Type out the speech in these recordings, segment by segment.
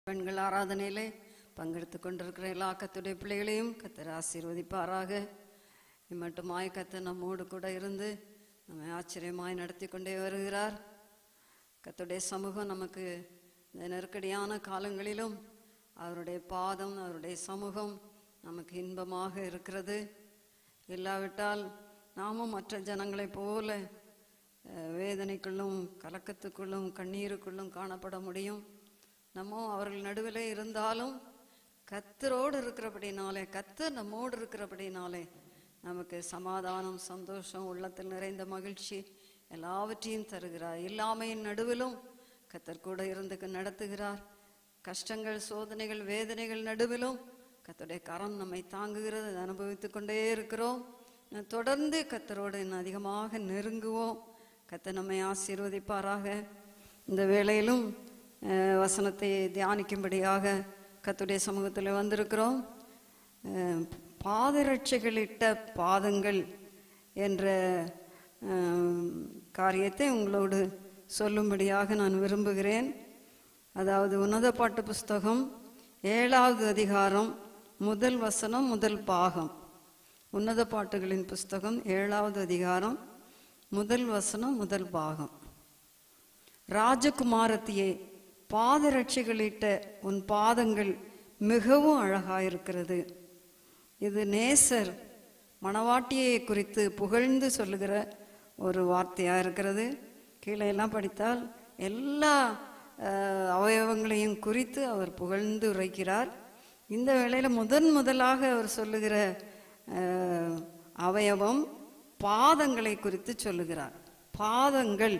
பெண்கள் ஆராதனையிலே பங்கெடுத்து கொண்டிருக்கிற எல்லா கத்துடைய பிள்ளைகளையும் கத்தர் ஆசீர்வதிப்பாராக இம்மட்டுமாய் கத்தர் நம்மோடு கூட இருந்து நம்மை ஆச்சரியமாய் நடத்தி கொண்டே வருகிறார் கத்துடைய சமூகம் நமக்கு இந்த நெருக்கடியான காலங்களிலும் அவருடைய பாதம் அவருடைய சமூகம் நமக்கு இன்பமாக இருக்கிறது இல்லாவிட்டால் நாமும் மற்ற ஜனங்களைப் போல அஹ், வேதனைக்குள்ளும் கலக்கத்துக்குள்ளும் கண்ணீருக்குள்ளும் காணப்பட முடியும் நம்ம அவர்கள் நடுவிலே இருந்தாலும் கத்தரோடு இருக்கிறபடினாலே கத்தர் நம்மோடு இருக்கிறபடினாலே நமக்கு சமாதானம் சந்தோஷம் உள்ளத்தில் நிறைந்த மகிழ்ச்சி எல்லாவற்றையும் தருகிறார் இல்லாமையின் நடுவிலும் கத்தர் கூட இருந்து நடத்துகிறார் கஷ்டங்கள் சோதனைகள் வேதனைகள் நடுவிலும் கத்தருடைய கரம் நம்மை தாங்குகிறது அதை அனுபவித்துக் கொண்டே இருக்கிறோம் நான் தொடர்ந்து கத்தரோடு இன்னும் அதிகமாக நெருங்குவோம் கத்தர் நம்மை ஆசீர்வதிப்பாராக இந்த வேளையிலும் அஹ், வசனத்தை தியானிக்கும்படியாக கத்துடைய சமூகத்தில் வந்திருக்கிறோம் அஹ், பாதரட்சைகளிட்ட பாதங்கள் என்ற அஹ், காரியத்தை உங்களோடு சொல்லும்படியாக நான் விரும்புகிறேன் அதாவது உன்னத பாட்டு புஸ்தகம் ஏழாவது அதிகாரம் முதல் வசனம் முதல் பாகம் உன்னத பாட்டுகளின் புஸ்தகம் ஏழாவது அதிகாரம் முதல் வசனம் முதல் பாகம் ராஜகுமாரத்தியே பாதரட்சைகளிட்ட உன் பாதங்கள் மிகவும் அழகாயிருக்கிறது இது நேசர் மணவாட்டியை குறித்து புகழ்ந்து சொல்லுகிற ஒரு வார்த்தையா இருக்கிறது கீழே எல்லாம் படித்தால் எல்லா அஹ், அவயவங்களையும் குறித்து அவர் புகழ்ந்து உரைக்கிறார் இந்த வேளையில முதன் முதலாக அவர் சொல்லுகிற அஹ், அவயவம் பாதங்களை குறித்து சொல்லுகிறார் பாதங்கள்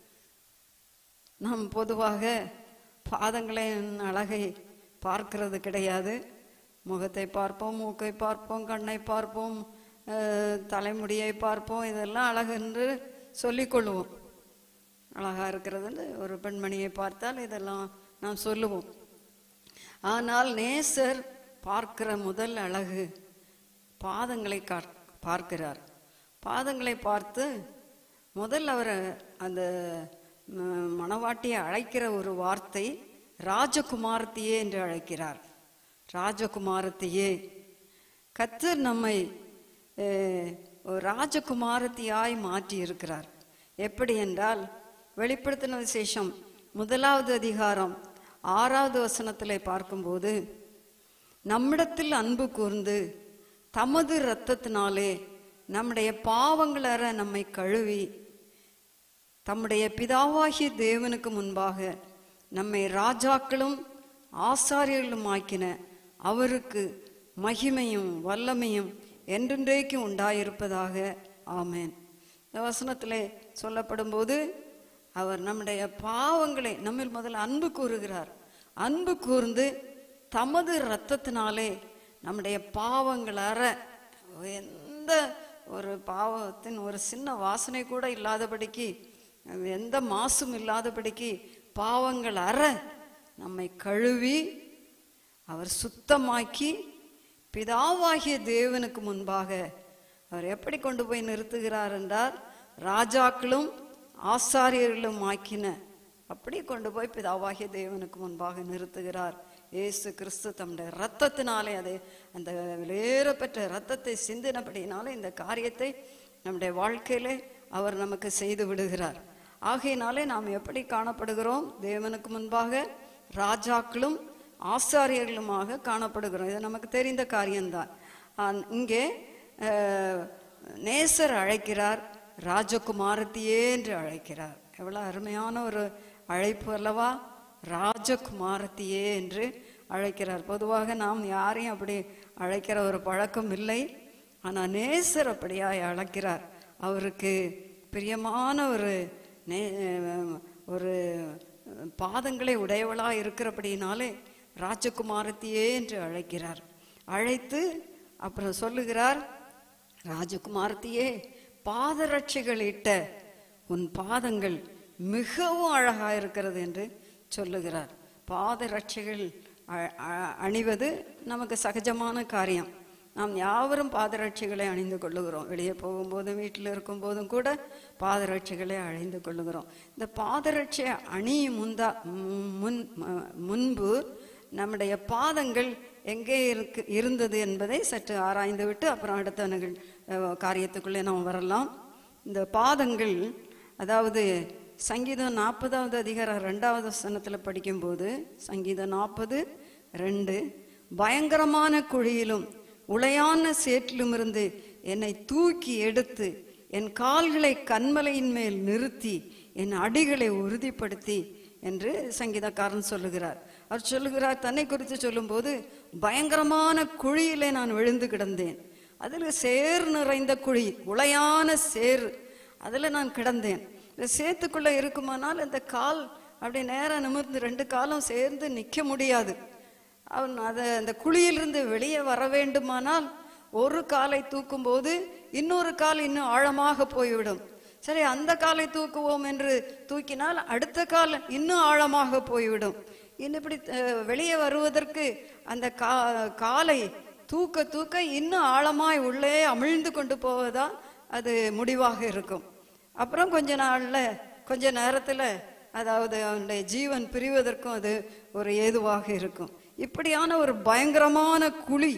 நாம் பொதுவாக பாதங்களின் அழகை பார்க்கிறது கிடையாது முகத்தை பார்ப்போம் மூக்கை பார்ப்போம் கண்ணை பார்ப்போம் அஹ், தலைமுடியை பார்ப்போம் இதெல்லாம் அழகு என்று சொல்லிக்கொள்வோம் அழகா இருக்கிறதுன்னு ஒரு பெண்மணியை பார்த்தால் இதெல்லாம் நாம் சொல்லுவோம் ஆனால் நேசர் பார்க்கிற முதல் அழகு பாதங்களை காட்- பார்க்கிறார் பாதங்களை பார்த்து முதல் அவர் அந்த ம- மணவாட்டியை அழைக்கிற ஒரு வார்த்தை ராஜகுமாரத்தியே என்று அழைக்கிறார் ராஜகுமாரத்தியே கத்தர் நம்மை அஹ், ஒரு ராஜகுமாரத்தியாய் மாற்றி இருக்கிறார் எப்படி என்றால் வெளிப்படுத்தின விசேஷம் முதலாவது அதிகாரம் ஆறாவது வசனத்திலே பார்க்கும்போது நம்மிடத்தில் அன்பு கூர்ந்து தமது இரத்தத்தினாலே நம்முடைய பாவங்களற நம்மை கழுவி தம்முடைய பிதாவாகிய தேவனுக்கு முன்பாக நம்மை ராஜாக்களும் ஆசாரியர்களும் ஆக்கின அவருக்கு மகிமையும் வல்லமையும் என்றென்றைக்கும் உண்டாயிருப்பதாக ஆமென் இந்த வசனத்திலே சொல்லப்படும்போது அவர் நம்முடைய பாவங்களை நம்மில் முதல்ல அன்பு கூறுகிறார் அன்பு கூர்ந்து தமது இரத்தத்தினாலே நம்முடைய பாவங்கள் அற எந்த ஒரு பாவத்தின் ஒரு சின்ன வாசனை கூட இல்லாதபடிக்கு எந்த மாசும் இல்லாதபடிக்கு பாவங்கள் அற நம்மை கழுவி அவர் சுத்தமாக்கி பிதாவாகிய தேவனுக்கு முன்பாக அவர் எப்படி கொண்டு போய் நிறுத்துகிறார் என்றால் ராஜாக்களும் ஆசாரியர்களும் ஆக்கின அப்படி கொண்டு போய் பிதாவாகிய தேவனுக்கு முன்பாக நிறுத்துகிறார் இயேசு கிறிஸ்து தம்முடைய ரத்தத்தினாலே அதை அந்த விலையேறப்பெற்ற ரத்தத்தை சிந்தினபடினாலே இந்த காரியத்தை நம்முடைய வாழ்க்கையிலே அவர் நமக்கு செய்து விடுகிறார் ஆகையினாலே நாம் எப்படி காணப்படுகிறோம் தேவனுக்கு முன்பாக ராஜாக்களும் ஆசாரியர்களுமாக காணப்படுகிறோம் இது நமக்கு தெரிந்த காரியம்தான் ஆன் இங்கே அஹ், நேசர் அழைக்கிறார் ராஜகுமாரத்தியே என்று அழைக்கிறார் எவ்வளவு அருமையான ஒரு அழைப்பு அல்லவா ராஜகுமாரத்தியே என்று அழைக்கிறார் பொதுவாக நாம் யாரையும் அப்படி அழைக்கிற ஒரு பழக்கம் இல்லை ஆனால் நேசர் அப்படியாய் அழைக்கிறார் அவருக்கு பிரியமான ஒரு நே ஒரு பாதங்களை உடையவளா இருக்கிறபடினாலே ராஜகுமாரத்தியே என்று அழைக்கிறார் அழைத்து அப்புறம் சொல்லுகிறார் ராஜகுமாரத்தியே பாதரட்சைகள் இட்ட உன் பாதங்கள் மிகவும் அழகா இருக்கிறது என்று சொல்லுகிறார் பாதரட்சைகள் அ- அ- அணிவது நமக்கு சகஜமான காரியம் நாம் யாவரும் பாதரட்சைகளை அணிந்து கொள்ளுகிறோம் வெளியே போகும்போதும் வீட்டில் இருக்கும்போதும் கூட பாதரட்சைகளை அணிந்து கொள்ளுகிறோம் இந்த பாதரட்சை அணியும் முந்தா முன் முன்பு நம்முடைய பாதங்கள் எங்கே இருக்கு இருந்தது என்பதை சற்று ஆராய்ந்து விட்டு அப்புறம் அடுத்த நிகழ் அஹ், காரியத்துக்குள்ளே நாம் வரலாம் இந்த பாதங்கள் அதாவது சங்கீதம் நாற்பதாவது அதிகாரம் ரெண்டாவது வசனத்தில் படிக்கும்போது சங்கீதம் நாற்பது ரெண்டு பயங்கரமான குழியிலும் உளையான சேற்றிலும் இருந்து என்னை தூக்கி எடுத்து என் கால்களை கண்மலையின் மேல் நிறுத்தி என் அடிகளை உறுதிப்படுத்தி என்று சங்கீதக்காரன் சொல்லுகிறார் அவர் சொல்லுகிறார் தன்னை குறித்து சொல்லும்போது பயங்கரமான குழியிலே நான் விழுந்து கிடந்தேன் அதில் சேர் நிறைந்த குழி உளையான சேர் அதில் நான் கிடந்தேன் இந்த சேத்துக்குள்ள இருக்குமானால் இந்த கால் அப்படி நேரா நிமிர்ந்து ரெண்டு காலும் சேர்ந்து நிற்க முடியாது அவன் அதை அந்த குழியிலிருந்து வெளியே வர வேண்டுமானால் ஒரு காலை தூக்கும்போது இன்னொரு கால் இன்னும் ஆழமாக போய்விடும் சரி அந்த காலை தூக்குவோம் என்று தூக்கினால் அடுத்த கால் இன்னும் ஆழமாக போய்விடும் இன்னும் இப்படி அஹ், வெளியே வருவதற்கு அந்த கா காலை தூக்க தூக்க இன்னும் ஆழமாய் உள்ளே அமிழ்ந்து கொண்டு போவதா அது முடிவாக இருக்கும் அப்புறம் கொஞ்ச நாள்ல கொஞ்ச நேரத்துல அதாவது அவனுடைய ஜீவன் பிரிவதற்கும் அது ஒரு ஏதுவாக இருக்கும் இப்படியான ஒரு பயங்கரமான குழி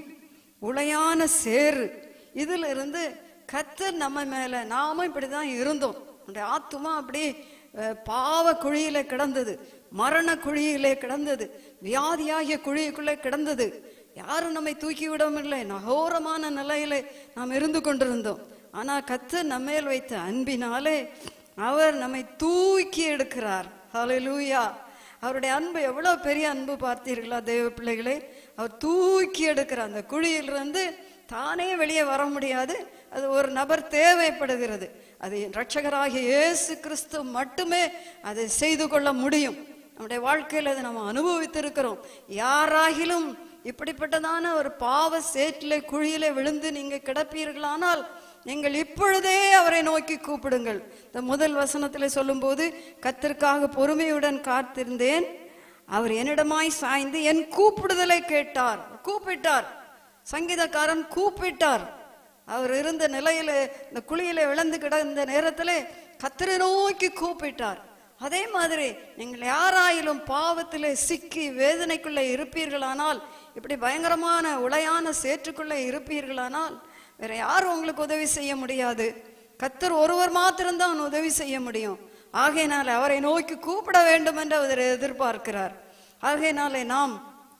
உளையான சேறு இதுல இருந்து கத்தர் நம்ம மேல நாம இப்படிதான் இருந்தோம் நம்முடைய ஆத்துமா அப்படி அஹ், பாவ குழியில கிடந்தது மரண குழியிலே கிடந்தது வியாதியாகிய குழிக்குள்ளே கிடந்தது யாரும் நம்மை தூக்கி விடவில்லை நகோரமான நிலையிலே நாம் இருந்து கொண்டிருந்தோம் ஆனா கத்தர் நம்மேல் வைத்த அன்பினாலே அவர் நம்மை தூக்கி எடுக்கிறார் ஹalleluya அவருடைய அன்பு எவ்வளவு பெரிய அன்பு பார்த்தீர்களா தேவ பிள்ளைகளே அவர் தூக்கி எடுக்கிறார் அந்த குழியிலிருந்து தானே வெளியே வர முடியாது அது ஒரு நபர் தேவைப்படுகிறது அது ரட்சகராகிய இயேசு கிறிஸ்து மட்டுமே அதை செய்து கொள்ள முடியும் நம்முடைய வாழ்க்கையில் அதை நம்ம அனுபவித்திருக்கிறோம் யாராகிலும் இப்படிப்பட்டதான ஒரு பாவ சேற்றிலே குழியிலே விழுந்து நீங்க கிடப்பீர்களானால் நீங்கள் இப்பொழுதே அவரை நோக்கி கூப்பிடுங்கள் இந்த முதல் வசனத்தில் சொல்லும்போது கத்திற்காக பொறுமையுடன் காத்திருந்தேன் அவர் என்னிடமாய் சாய்ந்து என் கூப்பிடுதலை கேட்டார் கூப்பிட்டார் சங்கீதக்காரன் கூப்பிட்டார் அவர் இருந்த நிலையில இந்த குழியில விழுந்து கிடந்த நேரத்திலே கத்தரை நோக்கி கூப்பிட்டார் அதே மாதிரி நீங்கள் யாராயிலும் பாவத்திலே சிக்கி வேதனைக்குள்ளே இருப்பீர்களானால் இப்படி பயங்கரமான உளையான சேற்றுக்குள்ளே இருப்பீர்களானால் வேற யாரும் உங்களுக்கு உதவி செய்ய முடியாது கத்தர் ஒருவர் மாத்திரம்தான் உதவி செய்ய முடியும் ஆகையினால அவரை நோக்கி கூப்பிட வேண்டும் என்று அவர் எதிர்பார்க்கிறார் ஆகையினாலே நாம்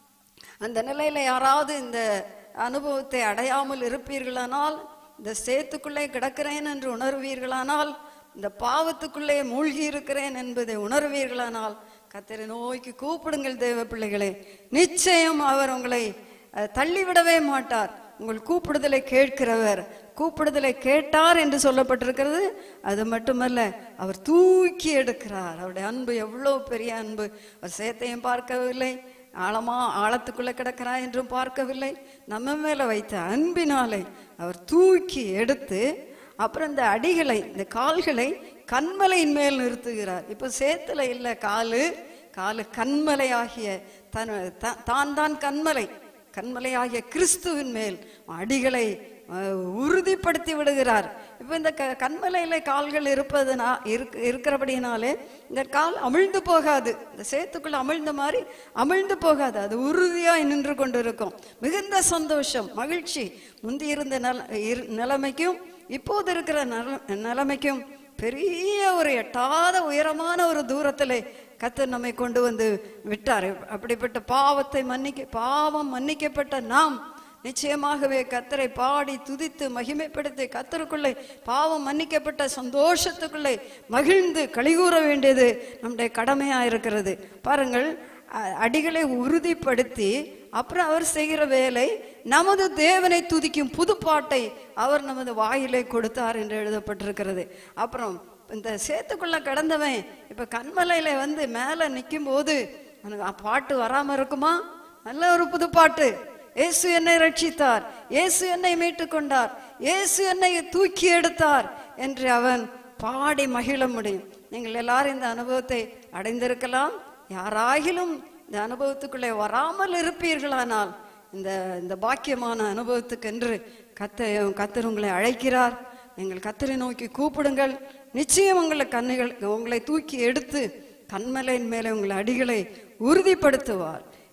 அந்த நிலையில யாராவது இந்த அனுபவத்தை அடையாமல் இருப்பீர்களானால் இந்த சேத்துக்குள்ளே கிடக்கிறேன் என்று உணர்வீர்களானால் இந்த பாவத்துக்குள்ளே மூழ்கி இருக்கிறேன் என்பதை உணர்வீர்களானால் கத்தரை நோக்கி கூப்பிடுங்கள் தேவ பிள்ளைகளே நிச்சயம் அவர் உங்களை அஹ், தள்ளிவிடவே மாட்டார் உங்கள் கூப்பிடுதலை கேட்கிறவர் கூப்பிடுதலை கேட்டார் என்று சொல்லப்பட்டிருக்கிறது அது மட்டுமல்ல அவர் தூக்கி எடுக்கிறார் அவருடைய அன்பு எவ்வளவு பெரிய அன்பு அவர் சேத்தையும் பார்க்கவில்லை ஆழமா ஆழத்துக்குள்ள கிடக்கிறா என்றும் பார்க்கவில்லை நம்ம மேல வைத்த அன்பினாலே அவர் தூக்கி எடுத்து அப்புறம் இந்த அடிகளை இந்த கால்களை கண்மலையின் மேல் நிறுத்துகிறார் இப்ப சேத்துல இல்ல காலு காலு கண்மலை ஆகிய தன் த- தான் தான் கண்மலை கண்மலையாகிய கிறிஸ்துவின் மேல் அடிகளை அஹ், உறுதிப்படுத்தி விடுகிறார் இப்ப இந்த க கண்மலையில கால்கள் இருப்பதுனா இருக்கு இருக்கிறபடினாலே இந்த கால் அமிழ்ந்து போகாது இந்த சேத்துக்குள்ள அமிழ்ந்த மாதிரி அமிழ்ந்து போகாது அது உறுதியாய் நின்று கொண்டிருக்கும் மிகுந்த சந்தோஷம் மகிழ்ச்சி முந்தி இருந்த நல இரு- நிலைமைக்கும் இப்போது இருக்கிற நல- நிலைமைக்கும் பெரிய ஒரு எட்டாத உயரமான ஒரு தூரத்திலே கத்தர் நம்மை கொண்டு வந்து விட்டார் அப்படிப்பட்ட பாவத்தை மன்னிக்க பாவம் மன்னிக்கப்பட்ட நாம் நிச்சயமாகவே கத்தரை பாடி துதித்து மகிமைப்படுத்தி கத்தருக்குள்ளே பாவம் மன்னிக்கப்பட்ட சந்தோஷத்துக்குள்ளே மகிழ்ந்து கலிகூற வேண்டியது நம்முடைய கடமையா இருக்கிறது பாருங்கள் அ- அடிகளை உறுதிப்படுத்தி அப்புறம் அவர் செய்கிற வேலை நமது தேவனை துதிக்கும் புதுப்பாட்டை அவர் நமது வாயிலே கொடுத்தார் என்று எழுதப்பட்டிருக்கிறது அப்புறம் இந்த சேத்துக்குள்ள கிடந்தவன் இப்ப கண்மலையில வந்து மேல நிற்கும் போது அவனுக்கு அ- பாட்டு வராம இருக்குமா நல்ல ஒரு புதுப்பாட்டு இயேசு என்னை ரட்சித்தார் இயேசு என்னை மீட்டுக் கொண்டார் இயேசு என்னை தூக்கி எடுத்தார் என்று அவன் பாடி மகிழ முடியும் நீங்கள் எல்லாரும் இந்த அனுபவத்தை அடைந்திருக்கலாம் யாராகிலும் இந்த அனுபவத்துக்குள்ளே வராமல் இருப்பீர்களானால் இந்த இந்த பாக்கியமான அனுபவத்துக்கென்று கத்த கத்தர் உங்களை அழைக்கிறார் நீங்கள் கத்தரை நோக்கி கூப்பிடுங்கள் நிச்சயம் உங்களை கண்ணுகள் உங்களை தூக்கி எடுத்து கண்மலையின் மேலே உங்களை அடிகளை உறுதிப்படுத்துவார்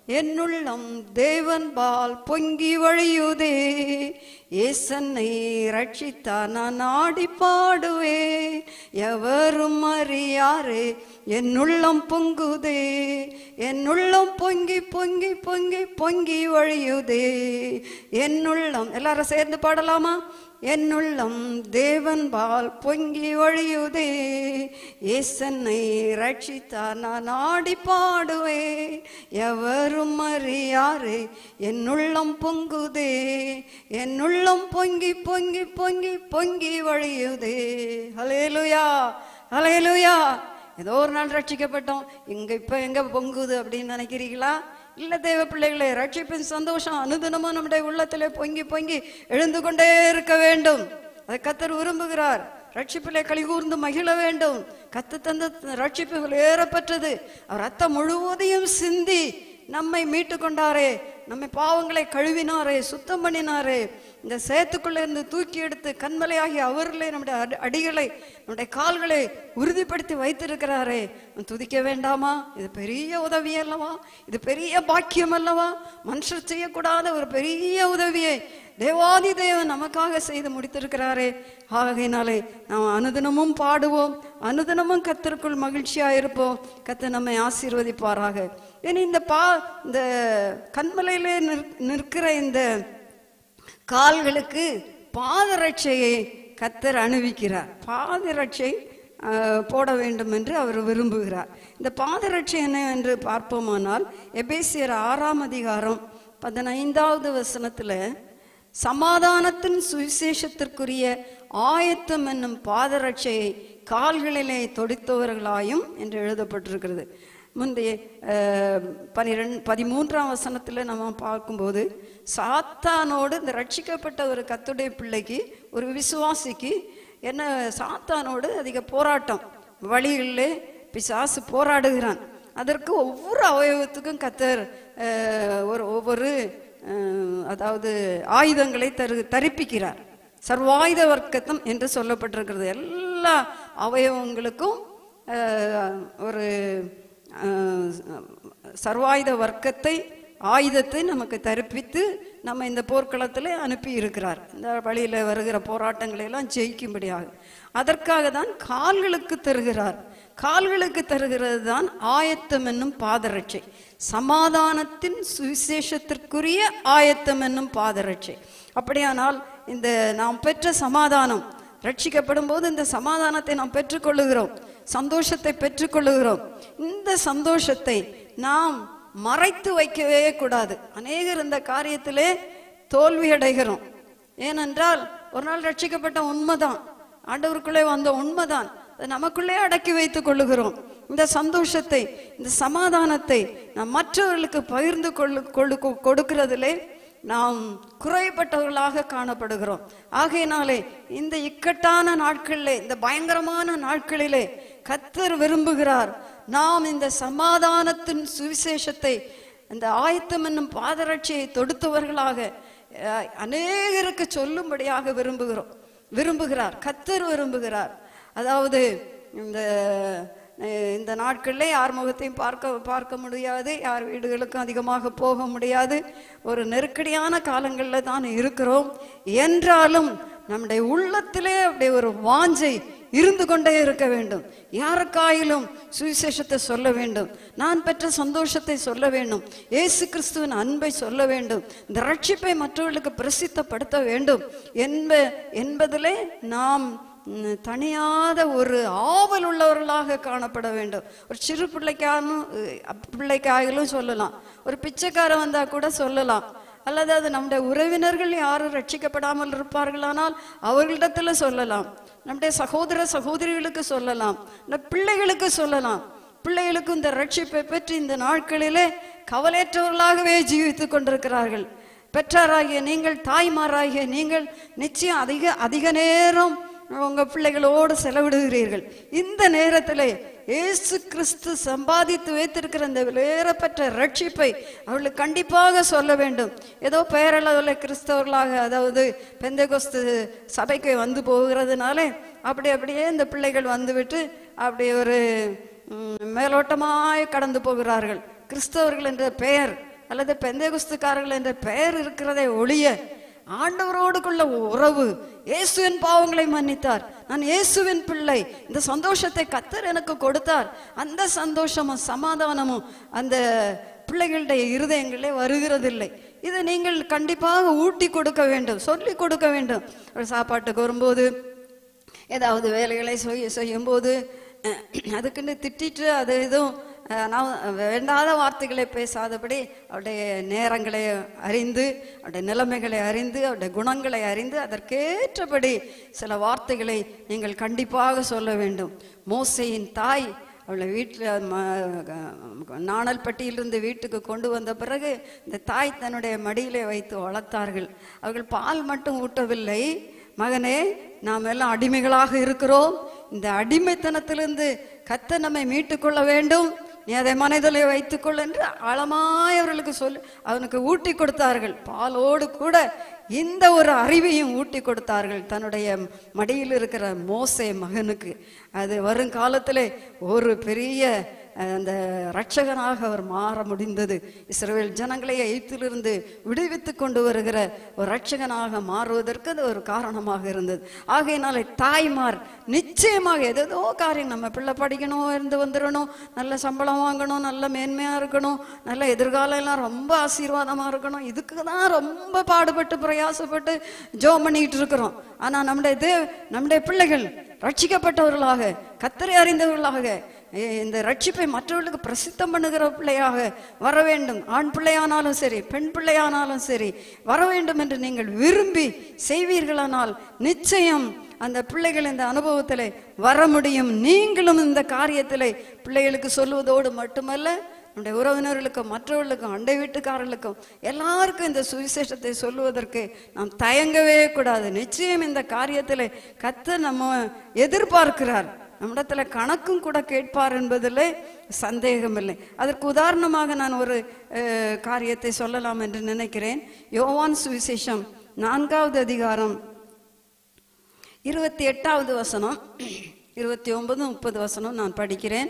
என்னுள்ளம் தேவன் பால் பொங்கி வழியுதே ஏசன்னை ரட்சித்தா நான் ஆடி பாடுவே எவரும் அறியாரே என்னுள்ளம் பொங்குதே என்னுள்ளம் பொங்கி பொங்கி பொங்கி பொங்கி வழியுதே என்னுள்ளம் எல்லாரும் சேர்ந்து பாடலாமா என்னுள்ளம் தேவன் பால் பொங்கி வழியுதே ஏசன்னை ரட்சித்தார் நான் ஆடி பாடுவே எவரும் அறியாரே என்னுள்ளம் பொங்குதே என்னுள்ளம் பொங்கி பொங்கி பொங்கி பொங்கி வழியுதே ஹலேலுயா ஹலேலுயா ஏதோ ஒரு நாள் ரட்சிக்கப்பட்டோம் இங்க இப்ப எங்க பொங்குது அப்படின்னு நினைக்கிறீங்களா இல்ல தேவ பிள்ளைகளே ரட்சிப்பின் சந்தோஷம் அனுதினமும் நம்முடைய உள்ளத்திலே பொங்கி பொங்கி எழுந்து கொண்டே இருக்க வேண்டும் அதை கத்தர் விரும்புகிறார் ரட்சிப்பிலே கலிகூர்ந்து மகிழ வேண்டும் கத்து தந்த ரட்சிப்பு ஏறப்பட்டது அவர் ரத்தம் முழுவதையும் சிந்தி நம்மை மீட்டு கொண்டாரே நம்மை பாவங்களை கழுவினாரே சுத்தம் பண்ணினாரே இந்த சேத்துக்குள்ளே இருந்து தூக்கி எடுத்து கண்மலையாகி அவர்களே நம்முடைய அடி- அடிகளை நம்முடைய கால்களை உறுதிப்படுத்தி வைத்திருக்கிறாரே துதிக்க வேண்டாமா இது பெரிய உதவி அல்லவா இது பெரிய பாக்கியம் அல்லவா மனுஷர் செய்யக்கூடாத ஒரு பெரிய உதவியை தேவாதி தேவன் நமக்காக செய்து முடித்திருக்கிறாரே ஆகையினாலே நாம் அனுதினமும் பாடுவோம் அனுதினமும் கத்தருக்குள் மகிழ்ச்சியா இருப்போம் கத்த நம்மை ஆசீர்வதிப்பாராக இனி இந்த பா இந்த கண்மலையிலே நிற்- நிற்கிற இந்த கால்களுக்கு பாதரட்சையை கத்தர் அணிவிக்கிறார் பாதரட்சை ஆஹ், போட வேண்டும் என்று அவர் விரும்புகிறார் இந்த பாதரட்சை என்ன என்று பார்ப்போமானால் எபேசியர் ஆறாம் அதிகாரம் பதினைந்தாவது வசனத்துல சமாதானத்தின் சுவிசேஷத்திற்குரிய ஆயத்தம் என்னும் பாதரட்சையை கால்களிலே தொடித்தவர்களாயும் என்று எழுதப்பட்டிருக்கிறது முந்தைய பனிரெண்டு பதிமூன்றாம் வசனத்தில் நம்ம பார்க்கும்போது சாத்தானோடு இந்த ரட்சிக்கப்பட்ட ஒரு கத்துடைய பிள்ளைக்கு ஒரு விசுவாசிக்கு என்ன சாத்தானோடு அதிக போராட்டம் வழிகளிலே பிசாசு போராடுகிறான் அதற்கு ஒவ்வொரு அவயவத்துக்கும் கத்தர் அஹ், ஒரு ஒவ்வொரு அஹ், அதாவது ஆயுதங்களை தரு தரிப்பிக்கிறார் சர்வாயுத வர்க்கத்தம் என்று சொல்லப்பட்டிருக்கிறது எல்லா அவயவங்களுக்கும் அஹ், ஒரு அஹ், சர்வாயுத வர்க்கத்தை ஆயுதத்தை நமக்கு தரிப்பித்து நம்ம இந்த போர்க்களத்தில் அனுப்பி இருக்கிறார் இந்த வழியில் வருகிற போராட்டங்களை எல்லாம் ஜெயிக்கும்படியாக அதற்காக தான் கால்களுக்கு தருகிறார் கால்களுக்கு தருகிறது தான் ஆயத்தம் என்னும் பாதரட்சை சமாதானத்தின் சுவிசேஷத்திற்குரிய ஆயத்தம் என்னும் பாதரட்சை அப்படியானால் இந்த நாம் பெற்ற சமாதானம் ரட்சிக்கப்படும் போது இந்த சமாதானத்தை நாம் பெற்றுக்கொள்ளுகிறோம் சந்தோஷத்தை பெற்றுக்கொள்ளுகிறோம் இந்த சந்தோஷத்தை நாம் மறைத்து வைக்கவே கூடாது அநேகர் இந்த காரியத்திலே தோல்வி அடைகிறோம் ஏனென்றால் ஒரு நாள் ரட்சிக்கப்பட்ட உண்மைதான் ஆண்டவருக்குள்ளே வந்த உண்மைதான் அதை நமக்குள்ளே அடக்கி வைத்துக் கொள்ளுகிறோம் இந்த சந்தோஷத்தை இந்த சமாதானத்தை நாம் மற்றவர்களுக்கு பகிர்ந்து கொள்ளு கொள்ளு கொடுக்கிறதிலே நாம் குறைப்பட்டவர்களாக காணப்படுகிறோம் ஆகையினாலே இந்த இக்கட்டான நாட்களிலே இந்த பயங்கரமான நாட்களிலே கத்தர் விரும்புகிறார் நாம் இந்த சமாதானத்தின் சுவிசேஷத்தை இந்த ஆயத்தம் என்னும் பாதரட்சியை தொடுத்தவர்களாக அஹ், அநேகருக்கு சொல்லும்படியாக விரும்புகிறோம் விரும்புகிறார் கத்தர் விரும்புகிறார் அதாவது இந்த அஹ், இந்த நாட்களில் யார் முகத்தையும் பார்க்க பார்க்க முடியாது யார் வீடுகளுக்கும் அதிகமாக போக முடியாது ஒரு நெருக்கடியான காலங்களில் தான் இருக்கிறோம் என்றாலும் நம்முடைய உள்ளத்திலே அப்படி ஒரு வாஞ்சை இருந்து கொண்டே இருக்க வேண்டும் யாருக்காயிலும் சுவிசேஷத்தை சொல்ல வேண்டும் நான் பெற்ற சந்தோஷத்தை சொல்ல வேண்டும் இயேசு கிறிஸ்துவின் அன்பை சொல்ல வேண்டும் இந்த ரட்சிப்பை மற்றவர்களுக்கு பிரசித்தப்படுத்த வேண்டும் என்ப என்பதிலே நாம் ம், தணியாத ஒரு ஆவல் உள்ளவர்களாக காணப்பட வேண்டும் ஒரு சிறு பிள்ளைக்கானும் பிள்ளைக்காயிலும் சொல்லலாம் ஒரு பிச்சைக்காரன் வந்தா கூட சொல்லலாம் அல்லது அது நம்முடைய உறவினர்கள் யாரும் ரட்சிக்கப்படாமல் இருப்பார்களானால் அவர்களிடத்துல சொல்லலாம் நம்முடைய சகோதர சகோதரிகளுக்கு சொல்லலாம் இந்த பிள்ளைகளுக்கு சொல்லலாம் பிள்ளைகளுக்கு இந்த ரட்சிப்பை பெற்று இந்த நாட்களிலே கவலையற்றவர்களாகவே ஜீவித்துக் கொண்டிருக்கிறார்கள் பெற்றாராகிய நீங்கள் தாய்மாராகிய நீங்கள் நிச்சயம் அதிக அதிக நேரம் உங்க பிள்ளைகளோடு செலவிடுகிறீர்கள் இந்த நேரத்திலே இயேசு கிறிஸ்து சம்பாதித்து வைத்திருக்கிற இந்த விலையேறப்பட்ட ரட்சிப்பை அவர்களுக்கு கண்டிப்பாக சொல்ல வேண்டும் ஏதோ பெயரளவில் கிறிஸ்தவர்களாக அதாவது பெந்தகோஸ்து சபைக்கு வந்து போகிறதுனாலே அப்படி அப்படியே இந்த பிள்ளைகள் வந்துவிட்டு அப்படி ஒரு ம், மேலோட்டமாய் கடந்து போகிறார்கள் கிறிஸ்தவர்கள் என்ற பெயர் அல்லது பெந்தேகுஸ்துக்காரர்கள் என்ற பெயர் இருக்கிறதே ஒழிய ஆண்டவரோடுக்குள்ள உறவு இயேசுவின் பாவங்களை மன்னித்தார் நான் இயேசுவின் பிள்ளை இந்த சந்தோஷத்தை கத்தர் எனக்கு கொடுத்தார் அந்த சந்தோஷமும் சமாதானமும் அந்த பிள்ளைகளுடைய இருதயங்களே வருகிறதில்லை இதை நீங்கள் கண்டிப்பாக ஊட்டி கொடுக்க வேண்டும் சொல்லி கொடுக்க வேண்டும் ஒரு சாப்பாட்டுக்கு வரும்போது ஏதாவது வேலைகளை செய்ய செய்யும்போது அஹ், அதுக்குன்னு திட்டிட்டு அது எதுவும் அஹ், நான் வேண்டாத வார்த்தைகளை பேசாதபடி அவருடைய நேரங்களை அறிந்து அவருடைய நிலைமைகளை அறிந்து அவருடைய குணங்களை அறிந்து அதற்கேற்றபடி சில வார்த்தைகளை நீங்கள் கண்டிப்பாக சொல்ல வேண்டும் மோசையின் தாய் அவளை வீட்டில் நாணல்பட்டியிலிருந்து வீட்டுக்கு கொண்டு வந்த பிறகு இந்த தாய் தன்னுடைய மடியிலே வைத்து வளர்த்தார்கள் அவர்கள் பால் மட்டும் ஊட்டவில்லை மகனே நாம் எல்லாம் அடிமைகளாக இருக்கிறோம் இந்த அடிமைத்தனத்திலிருந்து கத்த நம்மை மீட்டுக்கொள்ள வேண்டும் நீ அதை மனதிலே வைத்துக்கொள் என்று ஆழமாய் அவர்களுக்கு சொல்லி அவனுக்கு ஊட்டி கொடுத்தார்கள் பாலோடு கூட இந்த ஒரு அறிவையும் ஊட்டி கொடுத்தார்கள் தன்னுடைய மடியில் இருக்கிற மோசே மகனுக்கு அது வருங்காலத்திலே ஒரு பெரிய அஹ், அந்த இரட்சகனாக அவர் மாற முடிந்தது இஸ்ரவேல் ஜனங்களை எய்த்திலிருந்து விடுவித்து கொண்டு வருகிற ஒரு இரட்சகனாக மாறுவதற்கு அது ஒரு காரணமாக இருந்தது ஆகையினாலே தாய்மார் நிச்சயமாக ஏதேதோ காரியம் நம்ம பிள்ளை படிக்கணும் இருந்து வந்துடணும் நல்ல சம்பளம் வாங்கணும் நல்ல மேன்மையாக இருக்கணும் நல்ல எதிர்காலம் எல்லாம் ரொம்ப ஆசீர்வாதமாக இருக்கணும் இதுக்கு தான் ரொம்ப பாடுபட்டு பிரயாசப்பட்டு ஜோம் பண்ணிக்கிட்டு இருக்கிறோம் ஆனால் நம்முடைய தேவ நம்முடைய பிள்ளைகள் ரட்சிக்கப்பட்டவர்களாக கத்தரை அறிந்தவர்களாக எ- இந்த ரட்சிப்பை மற்றவர்களுக்கு பிரசித்தம் பண்ணுகிற பிள்ளையாக வர வேண்டும் ஆண் பிள்ளையானாலும் சரி பெண் பிள்ளையானாலும் சரி வர வேண்டும் என்று நீங்கள் விரும்பி செய்வீர்களானால் நிச்சயம் அந்த பிள்ளைகள் இந்த அனுபவத்தில் வர முடியும் நீங்களும் இந்த காரியத்தில் பிள்ளைகளுக்கு சொல்லுவதோடு மட்டுமல்ல நம்முடைய உறவினர்களுக்கும் மற்றவர்களுக்கும் அண்டை வீட்டுக்காரர்களுக்கும் எல்லாருக்கும் இந்த சுவிசேஷத்தை சொல்லுவதற்கு நாம் தயங்கவே கூடாது நிச்சயம் இந்த காரியத்தில் கத்த நம்ம எதிர்பார்க்கிறார் நம்மிடத்துல கணக்கும் கூட கேட்பார் என்பதில் சந்தேகமில்லை அதற்கு உதாரணமாக நான் ஒரு அஹ், காரியத்தை சொல்லலாம் என்று நினைக்கிறேன் யோவான் சுவிசேஷம் நான்காவது அதிகாரம் இருபத்தி எட்டாவது வசனம் இருபத்தி ஒன்பது முப்பது வசனம் நான் படிக்கிறேன்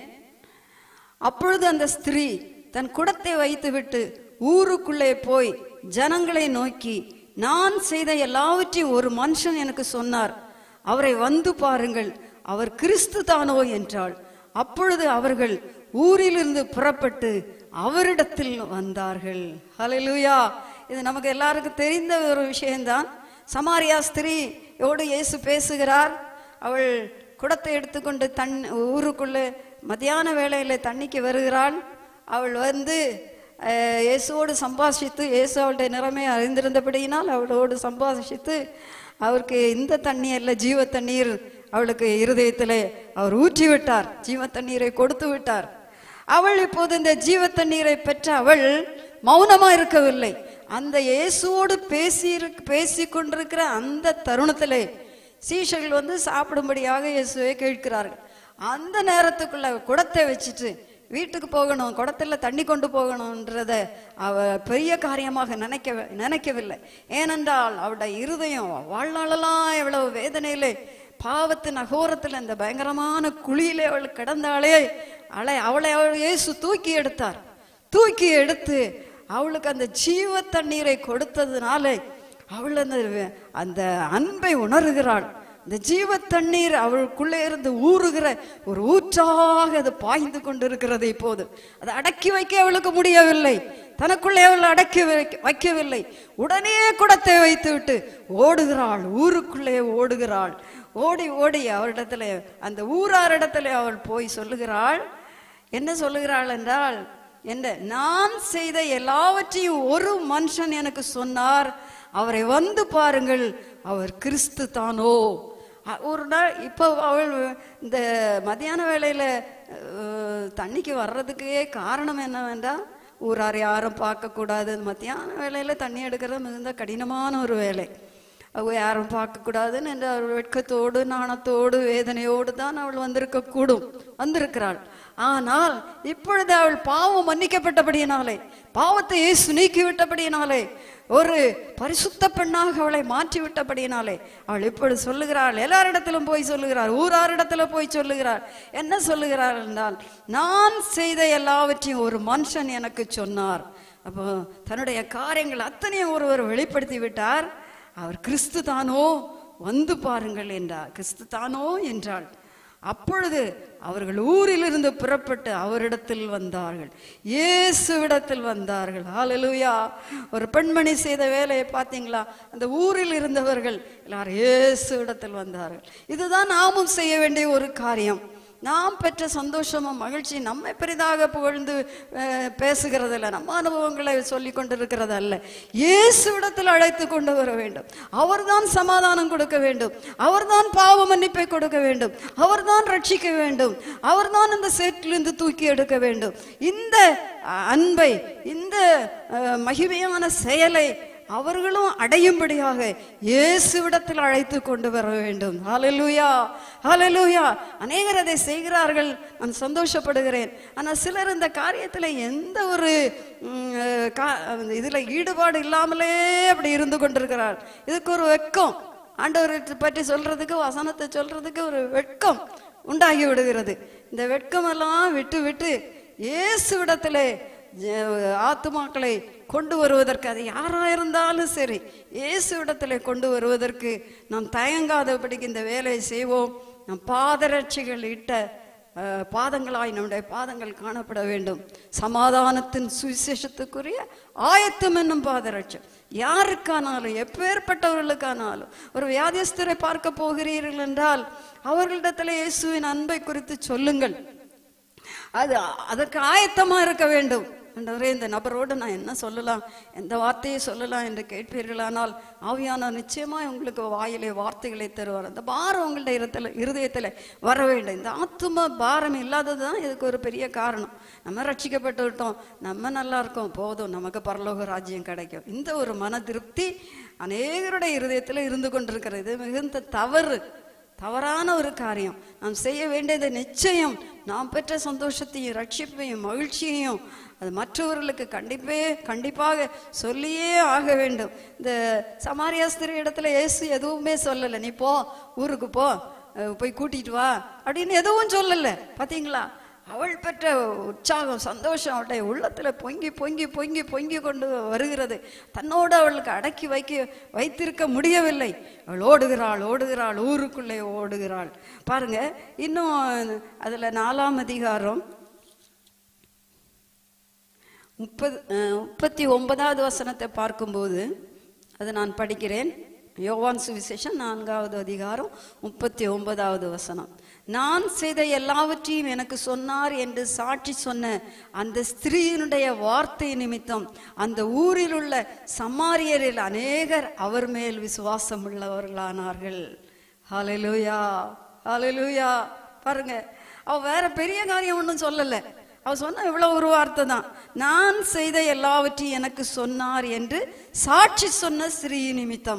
அப்பொழுது அந்த ஸ்திரீ தன் குடத்தை வைத்துவிட்டு ஊருக்குள்ளே போய் ஜனங்களை நோக்கி நான் செய்த எல்லாவற்றையும் ஒரு மனுஷன் எனக்கு சொன்னார் அவரை வந்து பாருங்கள் அவர் கிறிஸ்து தானோ என்றாள் அப்பொழுது அவர்கள் ஊரிலிருந்து புறப்பட்டு அவரிடத்தில் வந்தார்கள் ஹalleluya இது நமக்கு எல்லாருக்கும் தெரிந்த ஒரு விஷயம்தான் சமாரியா ஸ்திரீயோடு இயேசு பேசுகிறார் அவள் குடத்தை எடுத்துக்கொண்டு தன் ஊருக்குள்ளே மத்தியான வேளையில தண்ணிக்கு வருகிறாள் அவள் வந்து அஹ், இயேசுவோடு சம்பாஷித்து இயேசு அவளுடைய நிலைமையை அறிந்திருந்தபடியினால் அவளோடு சம்பாஷித்து அவருக்கு இந்த தண்ணி அல்ல ஜீவ தண்ணீர் அவளுக்கு இருதயத்திலே அவர் ஊற்றி விட்டார் ஜீவ தண்ணீரை கொடுத்து விட்டார் அவள் இப்போது இந்த ஜீவ தண்ணீரை பெற்ற அவள் மௌனமா இருக்கவில்லை அந்த இயேசுவோடு பேசி பேசி கொண்டிருக்கிற அந்த தருணத்திலே சீஷர்கள் வந்து சாப்பிடும்படியாக இயேசுவை கேட்கிறார்கள் அந்த நேரத்துக்குள்ள குடத்தை வச்சுட்டு வீட்டுக்கு போகணும் குடத்துல தண்ணி கொண்டு போகணுன்றத அவ பெரிய காரியமாக நினைக்க நினைக்கவில்லை ஏனென்றால் அவளுடைய இருதயம் வாழ்நாளெல்லாம் எவ்வளவு வேதனையிலே பாவத்தின் அகோரத்தில் அந்த பயங்கரமான குழியிலே அவள் கிடந்தாளே அவளை அவளை அவள் இயேசு தூக்கி எடுத்தார் தூக்கி எடுத்து அவளுக்கு அந்த ஜீவ தண்ணீரை கொடுத்ததுனால அவள் அந்த அந்த அன்பை உணர்கிறாள் இந்த ஜீவ தண்ணீர் அவளுக்குள்ளே இருந்து ஊறுகிற ஒரு ஊற்றாக அது பாய்ந்து கொண்டிருக்கிறது இப்போது அதை அடக்கி வைக்க அவளுக்கு முடியவில்லை தனக்குள்ளே அவள் அடக்கி வைக்க- வைக்கவில்லை உடனே குடத்தை வைத்து விட்டு ஓடுகிறாள் ஊருக்குள்ளே ஓடுகிறாள் ஓடி ஓடி அவரிடத்துல அந்த ஊராரிடத்துல அவள் போய் சொல்லுகிறாள் என்ன சொல்லுகிறாள் என்றால் என்ன நான் செய்த எல்லாவற்றையும் ஒரு மனுஷன் எனக்கு சொன்னார் அவரை வந்து பாருங்கள் அவர் கிறிஸ்து தானோ அ- ஒரு நாள் இப்போ அவள் இந்த மத்தியான வேளையில அஹ், தண்ணிக்கு வர்றதுக்கே காரணம் என்னவென்றால் ஊரார் யாரும் பார்க்கக்கூடாது மத்தியான வேளையில தண்ணி எடுக்கிறது மிகுந்த கடினமான ஒரு வேலை அவ யாரும் பார்க்கக்கூடாதுன்னு என்ற ஒரு வெட்கத்தோடு நாணத்தோடு வேதனையோடு தான் அவள் வந்திருக்க கூடும் வந்திருக்கிறாள் ஆனால் இப்பொழுது அவள் பாவம் மன்னிக்கப்பட்டபடியினாலே பாவத்தை இயேசு நீக்கி விட்டபடியினாலே ஒரு பரிசுத்த பெண்ணாக அவளை மாற்றி விட்டபடியினாலே அவள் இப்பொழுது சொல்லுகிறாள் எல்லாரிடத்திலும் போய் சொல்லுகிறாள் ஊராரிடத்துல போய் சொல்லுகிறாள் என்ன சொல்லுகிறாள் என்றால் நான் செய்த எல்லாவற்றையும் ஒரு மனுஷன் எனக்கு சொன்னார் அப்போ தன்னுடைய காரியங்கள் அத்தனையும் ஒருவர் வெளிப்படுத்தி விட்டார் அவர் கிறிஸ்து தானோ வந்து பாருங்கள் என்றார் கிறிஸ்து தானோ என்றாள் அப்பொழுது அவர்கள் ஊரிலிருந்து புறப்பட்டு அவரிடத்தில் வந்தார்கள் இயேசுவிடத்தில் வந்தார்கள் ஹalleluya ஒரு பெண்மணி செய்த வேலையை பார்த்தீங்களா அந்த ஊரில் இருந்தவர்கள் எல்லாரும் இயேசுவிடத்தில் வந்தார்கள் இதுதான் நாமும் செய்ய வேண்டிய ஒரு காரியம் நாம் பெற்ற சந்தோஷமும் மகிழ்ச்சி நம்மை பெரிதாக புகழ்ந்து அஹ், பேசுகிறதில்ல நம்ம அனுபவங்களை சொல்லி கொண்டிருக்கிறது அல்ல இயேசுவிடத்தில் அழைத்து கொண்டு வர வேண்டும் அவர்தான் சமாதானம் கொடுக்க வேண்டும் அவர்தான் பாவ மன்னிப்பை கொடுக்க வேண்டும் அவர்தான் ரட்சிக்க வேண்டும் அவர்தான் இந்த சேற்றிலிருந்து தூக்கி எடுக்க வேண்டும் இந்த அஹ், அன்பை இந்த அஹ், மகிமையான செயலை அவர்களும் அடையும்படியாக இயேசுவிடத்தில் அழைத்து கொண்டு வர வேண்டும் ஹalleluya ஹalleluya அநேகர் அதை செய்கிறார்கள் நான் சந்தோஷப்படுகிறேன் ஆனால் சிலர் இந்த காரியத்தில் எந்த ஒரு ம், அஹ், கா- இதுல ஈடுபாடு இல்லாமலே அப்படி இருந்து கொண்டிருக்கிறார் இதுக்கு ஒரு வெட்கம் ஆண்டவரை பற்றி சொல்றதுக்கு வசனத்தை சொல்றதுக்கு ஒரு வெட்கம் உண்டாகி விடுகிறது இந்த வெட்கமெல்லாம் விட்டு விட்டு இயேசுவிடத்திலே ஜ- ஆத்துமாக்களை கொண்டு வருவதற்கு அது யாரா இருந்தாலும் சரி இயேசுவிடத்தில் கொண்டு வருவதற்கு நாம் தயங்காதபடிக்கு இந்த வேலையை செய்வோம் நம் பாதரட்சிகள் இட்ட அஹ், பாதங்களாய் நம்முடைய பாதங்கள் காணப்பட வேண்டும் சமாதானத்தின் சுவிசேஷத்துக்குரிய ஆயத்தம் என்னும் பாதரட்சம் யாருக்கானாலும் எப்பேற்பட்டவர்களுக்கானாலும் ஒரு வியாதியஸ்தரை பார்க்க போகிறீர்கள் என்றால் அவர்களிடத்தில் இயேசுவின் அன்பை குறித்து சொல்லுங்கள் அது அதற்கு ஆயத்தமா இருக்க வேண்டும் ஆண்டவரே இந்த நபரோடு நான் என்ன சொல்லலாம் எந்த வார்த்தையை சொல்லலாம் என்று கேட்பீர்களானால் ஆவியான நிச்சயமா உங்களுக்கு வாயிலே வார்த்தைகளை தருவார் அந்த பாரம் உங்களுடைய இருதயத்தில் இருதயத்தில் வர வேண்டும் இந்த ஆத்தும பாரம் இல்லாதது தான் இதுக்கு ஒரு பெரிய காரணம் நம்ம ரட்சிக்கப்பட்டு விட்டோம் நம்ம நல்லா இருக்கோம் போதும் நமக்கு பரலோக ராஜ்யம் கிடைக்கும் இந்த ஒரு மன திருப்தி அநேகருடைய இருதயத்தில் இருந்து கொண்டிருக்கிறது இது மிகுந்த தவறு தவறான ஒரு காரியம் நாம் செய்ய வேண்டியது நிச்சயம் நாம் பெற்ற சந்தோஷத்தையும் ரட்சிப்பையும் மகிழ்ச்சியையும் அது மற்றவர்களுக்கு கண்டிப்பே கண்டிப்பாக சொல்லியே ஆக வேண்டும் இந்த சமாரியாஸ்திரி இடத்துல இயேசு எதுவுமே சொல்லலை நீ போ ஊருக்கு போ அஹ் போய் கூட்டிட்டு வா அப்படின்னு எதுவும் சொல்லலை பாத்தீங்களா அவள் பெற்ற உற்சாகம் சந்தோஷம் அவளுடைய உள்ளத்துல பொங்கி பொங்கி பொங்கி பொங்கி கொண்டு வருகிறது தன்னோடு அவளுக்கு அடக்கி வைக்க வைத்திருக்க முடியவில்லை அவள் ஓடுகிறாள் ஓடுகிறாள் ஊருக்குள்ளே ஓடுகிறாள் பாருங்க இன்னும் அதுல நாலாம் அதிகாரம் முப்பது அஹ், முப்பத்தி ஒன்பதாவது வசனத்தை பார்க்கும்போது அது நான் படிக்கிறேன் யோவான் சுவிசேஷம் நான்காவது அதிகாரம் முப்பத்தி ஒன்பதாவது வசனம் நான் செய்த எல்லாவற்றையும் எனக்கு சொன்னார் என்று சாட்சி சொன்ன அந்த ஸ்திரீயினுடைய வார்த்தை நிமித்தம் அந்த ஊரில் உள்ள சமாரியரில் அநேகர் அவர் மேல் விசுவாசம் உள்ளவர்களானார்கள் ஹalleluya ஹalleluya பாருங்க அவ வேற பெரிய காரியம் ஒன்றும் சொல்லல அவ சொன்ன இவ்வளவு ஒரு வார்த்தை தான் நான் செய்த எல்லாவற்றையும் எனக்கு சொன்னார் என்று சாட்சி சொன்ன ஸ்ரீ நிமித்தம்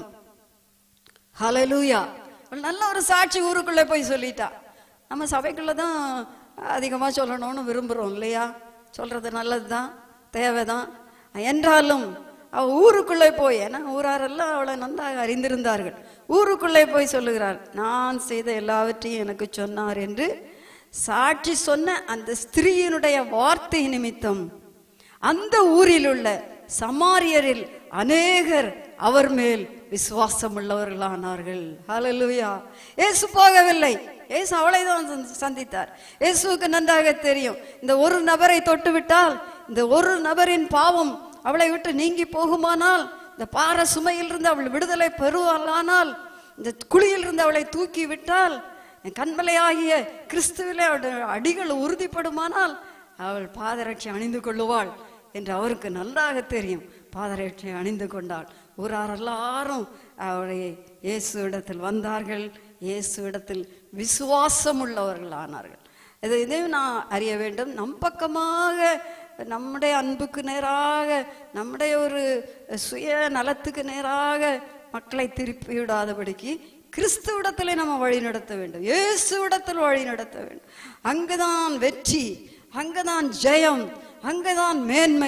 ஹalleluya அவள் நல்ல ஒரு சாட்சி ஊருக்குள்ளே போய் சொல்லிட்டா நம்ம சபைக்குள்ள தான் அதிகமாக சொல்லணும்னு விரும்புகிறோம் இல்லையா சொல்றது நல்லது தான் தேவைதான் என்றாலும் அவ ஊருக்குள்ளே போய் ஏன்னா ஊராரெல்லாம் அவளை நன்றாக அறிந்திருந்தார்கள் ஊருக்குள்ளே போய் சொல்லுகிறார் நான் செய்த எல்லாவற்றையும் எனக்கு சொன்னார் என்று சாட்சி சொன்ன அந்த ஸ்திரீயினுடைய வார்த்தை நிமித்தம் அந்த ஊரில் உள்ள சமாரியரில் அநேகர் அவர் மேல் விசுவாசம் உள்ளவர்களானார்கள் ஹalleluya இயேசு போகவில்லை இயேசு அவளை தான் சந்தி- சந்தித்தார் இயேசுவுக்கு நன்றாக தெரியும் இந்த ஒரு நபரை தொட்டு விட்டால் இந்த ஒரு நபரின் பாவம் அவளை விட்டு நீங்கி போகுமானால் இந்த பார சுமையிலிருந்து அவள் விடுதலை பெறுவாளானால் இந்த குழியிலிருந்து அவளை தூக்கி விட்டால் என் கண்மலையாகிய கிறிஸ்துவிலே அவளுடைய அடிகள் உறுதிப்படுமானால் அவள் பாதரட்சி அணிந்து கொள்ளுவாள் என்று அவருக்கு நன்றாக தெரியும் பாதரட்சி அணிந்து கொண்டாள் ஊரார் எல்லாரும் அவளை இயேசு இடத்தில் வந்தார்கள் இயேசு இடத்தில் விசுவாசம் உள்ளவர்கள் ஆனார்கள் இது இதையும் நான் அறிய வேண்டும் நம் பக்கமாக நம்முடைய அன்புக்கு நேராக நம்முடைய ஒரு சுய நலத்துக்கு நேராக மக்களை திருப்பி விடாதபடிக்கு கிறிஸ்துவிடத்திலே நம்ம வழி நடத்த வேண்டும் இயேசுவிடத்தில் வழி நடத்த வேண்டும் அங்குதான் வெற்றி அங்குதான் ஜெயம் அங்குதான் மேன்மை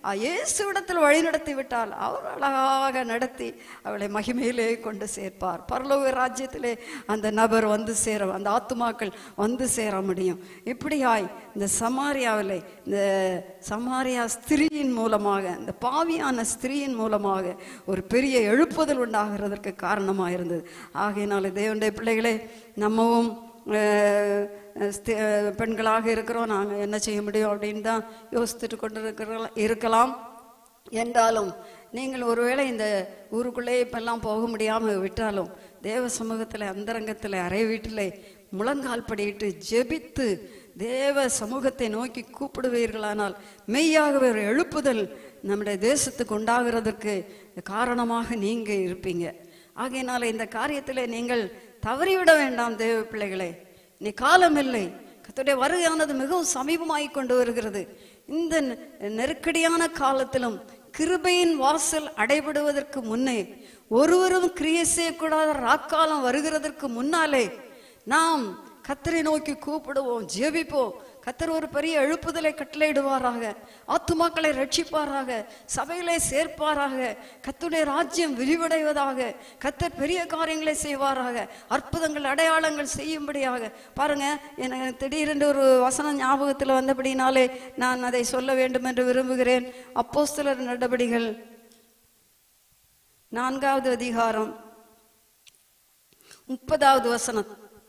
அஹ், இயேசுவிடத்தில் வழி நடத்தி விட்டால் அவர் அழகாக நடத்தி அவளை மகிமையிலே கொண்டு சேர்ப்பார் பரலோக ராஜ்யத்திலே அந்த நபர் வந்து சேர அந்த ஆத்துமாக்கள் வந்து சேர முடியும் இப்படியாய் இந்த சமாரியாவிலே இந்த சமாரியா ஸ்திரீயின் மூலமாக இந்த பாவியான ஸ்திரீயின் மூலமாக ஒரு பெரிய எழுப்புதல் உண்டாகிறதற்கு காரணமாக இருந்தது ஆகையினால தேவனுடைய பிள்ளைகளே நம்மவும் அஹ், ஸ்தி- அஹ், பெண்களாக இருக்கிறோம் நாங்கள் என்ன செய்ய முடியும் அப்படின்னு தான் யோசித்துட்டு கொண்டு இருக்கிற இருக்கலாம் என்றாலும் நீங்கள் ஒருவேளை இந்த ஊருக்குள்ளே இப்பெல்லாம் போக முடியாமல் விட்டாலும் தேவ சமூகத்தில் அந்தரங்கத்தில் அறை வீட்டிலே முழங்கால் படியிட்டு ஜெபித்து தேவ சமூகத்தை நோக்கி கூப்பிடுவீர்களானால் மெய்யாகவே ஒரு எழுப்புதல் நம்முடைய தேசத்துக்கு உண்டாகிறதற்கு காரணமாக நீங்க இருப்பீங்க ஆகையினால இந்த காரியத்தில் நீங்கள் தவறிவிட வேண்டாம் தேவ பிள்ளைகளே நீ காலம் இல்லை கர்த்தருடைய வருகையானது மிகவும் சமீபமாய் கொண்டு வருகிறது இந்த நெ- நெருக்கடியான காலத்திலும் கிருபையின் வாசல் அடைபடுவதற்கு முன்னே ஒருவரும் கிரியை செய்யக்கூடாத ராக்காலம் வருகிறதற்கு முன்னாலே நாம் கத்தரை நோக்கி கூப்பிடுவோம் ஜெபிப்போம் கத்தர் ஒரு பெரிய எழுப்புதலை கட்டளையிடுவாராக ஆத்துமாக்களை ரட்சிப்பாராக சபையிலே சேர்ப்பாராக கத்துடைய ராஜ்யம் விரிவடைவதாக கத்தர் பெரிய காரியங்களை செய்வாராக அற்புதங்கள் அடையாளங்கள் செய்யும்படியாக பாருங்க எனக்கு திடீரென்று ஒரு வசனம் ஞாபகத்தில் வந்தபடினாலே நான் அதை சொல்ல வேண்டும் என்று விரும்புகிறேன் அப்போஸ்தலர் நடபடிகள் நான்காவது அதிகாரம் முப்பதாவது வசனம்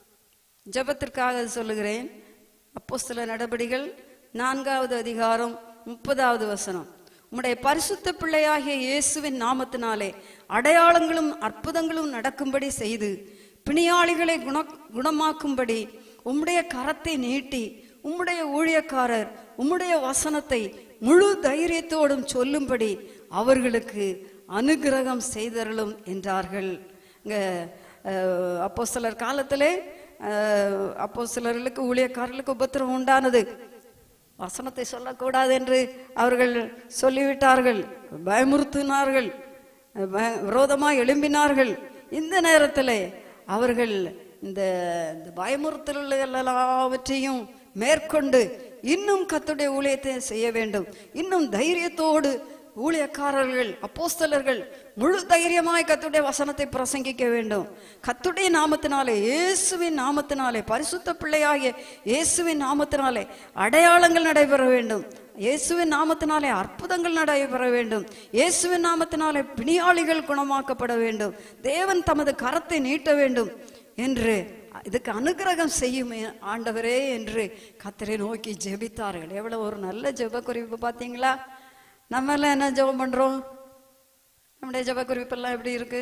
ஜெபத்திற்காக சொல்லுகிறேன் அப்போஸ்தல நடபடிகள் நான்காவது அதிகாரம் முப்பதாவது வசனம் உம்முடைய பரிசுத்த பிள்ளையாகிய இயேசுவின் நாமத்தினாலே அடையாளங்களும் அற்புதங்களும் நடக்கும்படி செய்து பிணியாளிகளை குண குணமாக்கும்படி உம்முடைய கரத்தை நீட்டி உம்முடைய ஊழியக்காரர் உம்முடைய வசனத்தை முழு தைரியத்தோடும் சொல்லும்படி அவர்களுக்கு அனுகிரகம் செய்தருளும் என்றார்கள் இங்க அஹ், அப்போஸ்தலர் காலத்திலே அஹ், அப்போஸ்தலர்களுக்கு ஊழியக்காரர்களுக்கு உபத்திரம் உண்டானது வசனத்தை சொல்லக்கூடாது என்று அவர்கள் சொல்லிவிட்டார்கள் பயமுறுத்தினார்கள் பய- விரோதமாய் எழும்பினார்கள் இந்த நேரத்திலே அவர்கள் இந்த இந்த பயமுறுத்தல்கள் எல்லாவற்றையும் மேற்கொண்டு இன்னும் கத்துடைய ஊழியத்தை செய்ய வேண்டும் இன்னும் தைரியத்தோடு ஊழியக்காரர்கள் அப்போஸ்தலர்கள் முழு தைரியமாய் கத்துடைய வசனத்தை பிரசங்கிக்க வேண்டும் கத்துடைய நாமத்தினாலே இயேசுவின் நாமத்தினாலே பரிசுத்த பிள்ளையாகிய இயேசுவின் நாமத்தினாலே அடையாளங்கள் நடைபெற வேண்டும் இயேசுவின் நாமத்தினாலே அற்புதங்கள் நடைபெற வேண்டும் இயேசுவின் நாமத்தினாலே பிணியாளிகள் குணமாக்கப்பட வேண்டும் தேவன் தமது கரத்தை நீட்ட வேண்டும் என்று இதுக்கு அனுகிரகம் செய்யும் ஆண்டவரே என்று கத்தரை நோக்கி ஜெபித்தார்கள் எவ்வளவு ஒரு நல்ல ஜெப குறிப்பு பார்த்தீங்களா நம்ம எல்லாம் என்ன ஜெபம் பண்றோம் நம்முடைய ஜெப குறிப்பெல்லாம் எப்படி இருக்கு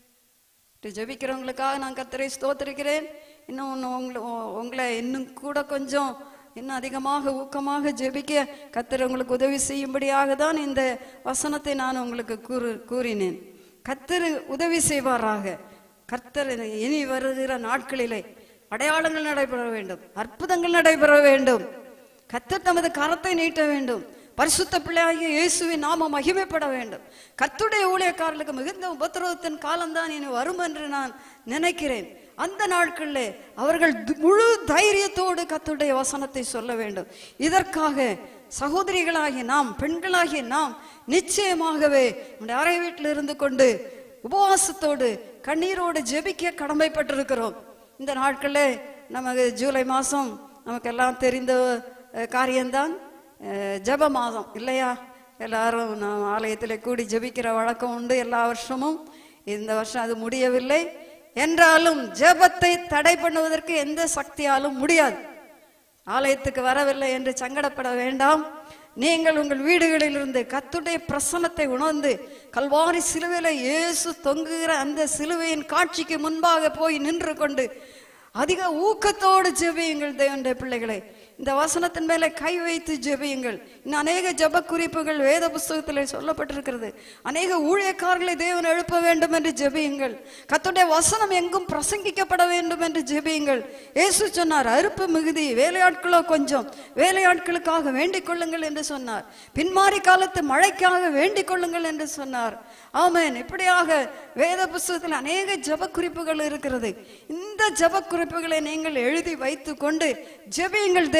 இப்படி ஜெபிக்கிறவங்களுக்காக நான் கத்தரை ஸ்தோத்திரிக்கிறேன் இன்னும் ஒன்று உங்களை உங்களை இன்னும் கூட கொஞ்சம் இன்னும் அதிகமாக ஊக்கமாக ஜெபிக்க கத்தர் உங்களுக்கு உதவி செய்யும்படியாக தான் இந்த வசனத்தை நான் உங்களுக்கு கூறு கூறினேன் கத்தர் உதவி செய்வாராக கர்த்தர் இனி வருகிற நாட்களிலே அடையாளங்கள் நடைபெற வேண்டும் அற்புதங்கள் நடைபெற வேண்டும் கர்த்தர் தமது கரத்தை நீட்ட வேண்டும் பரிசுத்த பிள்ளையாகிய இயேசுவின் நாம மகிமைப்பட வேண்டும் கர்த்தருடைய ஊழியக்காரர்களுக்கு மிகுந்த உபத்திரவத்தின் காலம்தான் இனி வரும் என்று நான் நினைக்கிறேன் அந்த நாட்களிலே அவர்கள் து- முழு தைரியத்தோடு கர்த்தருடைய வசனத்தை சொல்ல வேண்டும் இதற்காக சகோதரிகளாகிய நாம் பெண்களாகிய நாம் நிச்சயமாகவே நம்முடைய அறை வீட்டில் இருந்து கொண்டு உபவாசத்தோடு கண்ணீரோடு ஜெபிக்க கடமைப்பட்டிருக்கிறோம் இந்த நாட்களில் நமக்கு ஜூலை மாதம் நமக்கெல்லாம் தெரிந்த அஹ், காரியம்தான் அஹ், ஜெப மாதம் இல்லையா எல்லாரும் நாம் ஆலயத்தில் கூடி ஜெபிக்கிற வழக்கம் உண்டு எல்லா வருஷமும் இந்த வருஷம் அது முடியவில்லை என்றாலும் ஜெபத்தை தடை பண்ணுவதற்கு எந்த சக்தியாலும் முடியாது ஆலயத்துக்கு வரவில்லை என்று சங்கடப்பட வேண்டாம் நீங்கள் உங்கள் வீடுகளில் இருந்து கத்துடைய பிரசன்னத்தை உணர்ந்து கல்வாரி சிலுவையில இயேசு தொங்குகிற அந்த சிலுவையின் காட்சிக்கு முன்பாக போய் நின்று கொண்டு அதிக ஊக்கத்தோடு ஜெபியுங்கள் தேவனுடைய பிள்ளைகளை இந்த வசனத்தின் மேலே கை வைத்து ஜெபியுங்கள் இன்னும் அநேக ஜெப குறிப்புகள் வேத புஸ்தகத்தில் சொல்லப்பட்டிருக்கிறது அநேக ஊழியக்காரர்களை தேவன் எழுப்ப வேண்டும் என்று ஜெபியுங்கள் கர்த்தருடைய வசனம் எங்கும் பிரசங்கிக்கப்பட வேண்டும் என்று ஜெபியுங்கள் இயேசு சொன்னார் அறுப்பு மிகுதி வேலையாட்களோ கொஞ்சம் வேலையாட்களுக்காக வேண்டிக் கொள்ளுங்கள் என்று சொன்னார் பின்மாறி காலத்து மழைக்காக வேண்டிக் கொள்ளுங்கள் என்று சொன்னார் ஆமென் இப்படியாக வேத புஸ்தகத்தில் அநேக ஜெப குறிப்புகள் இருக்கிறது இந்த ஜெப குறிப்புகளை நீங்கள் எழுதி வைத்து கொண்டு ஜெபியுங்கள் தேவ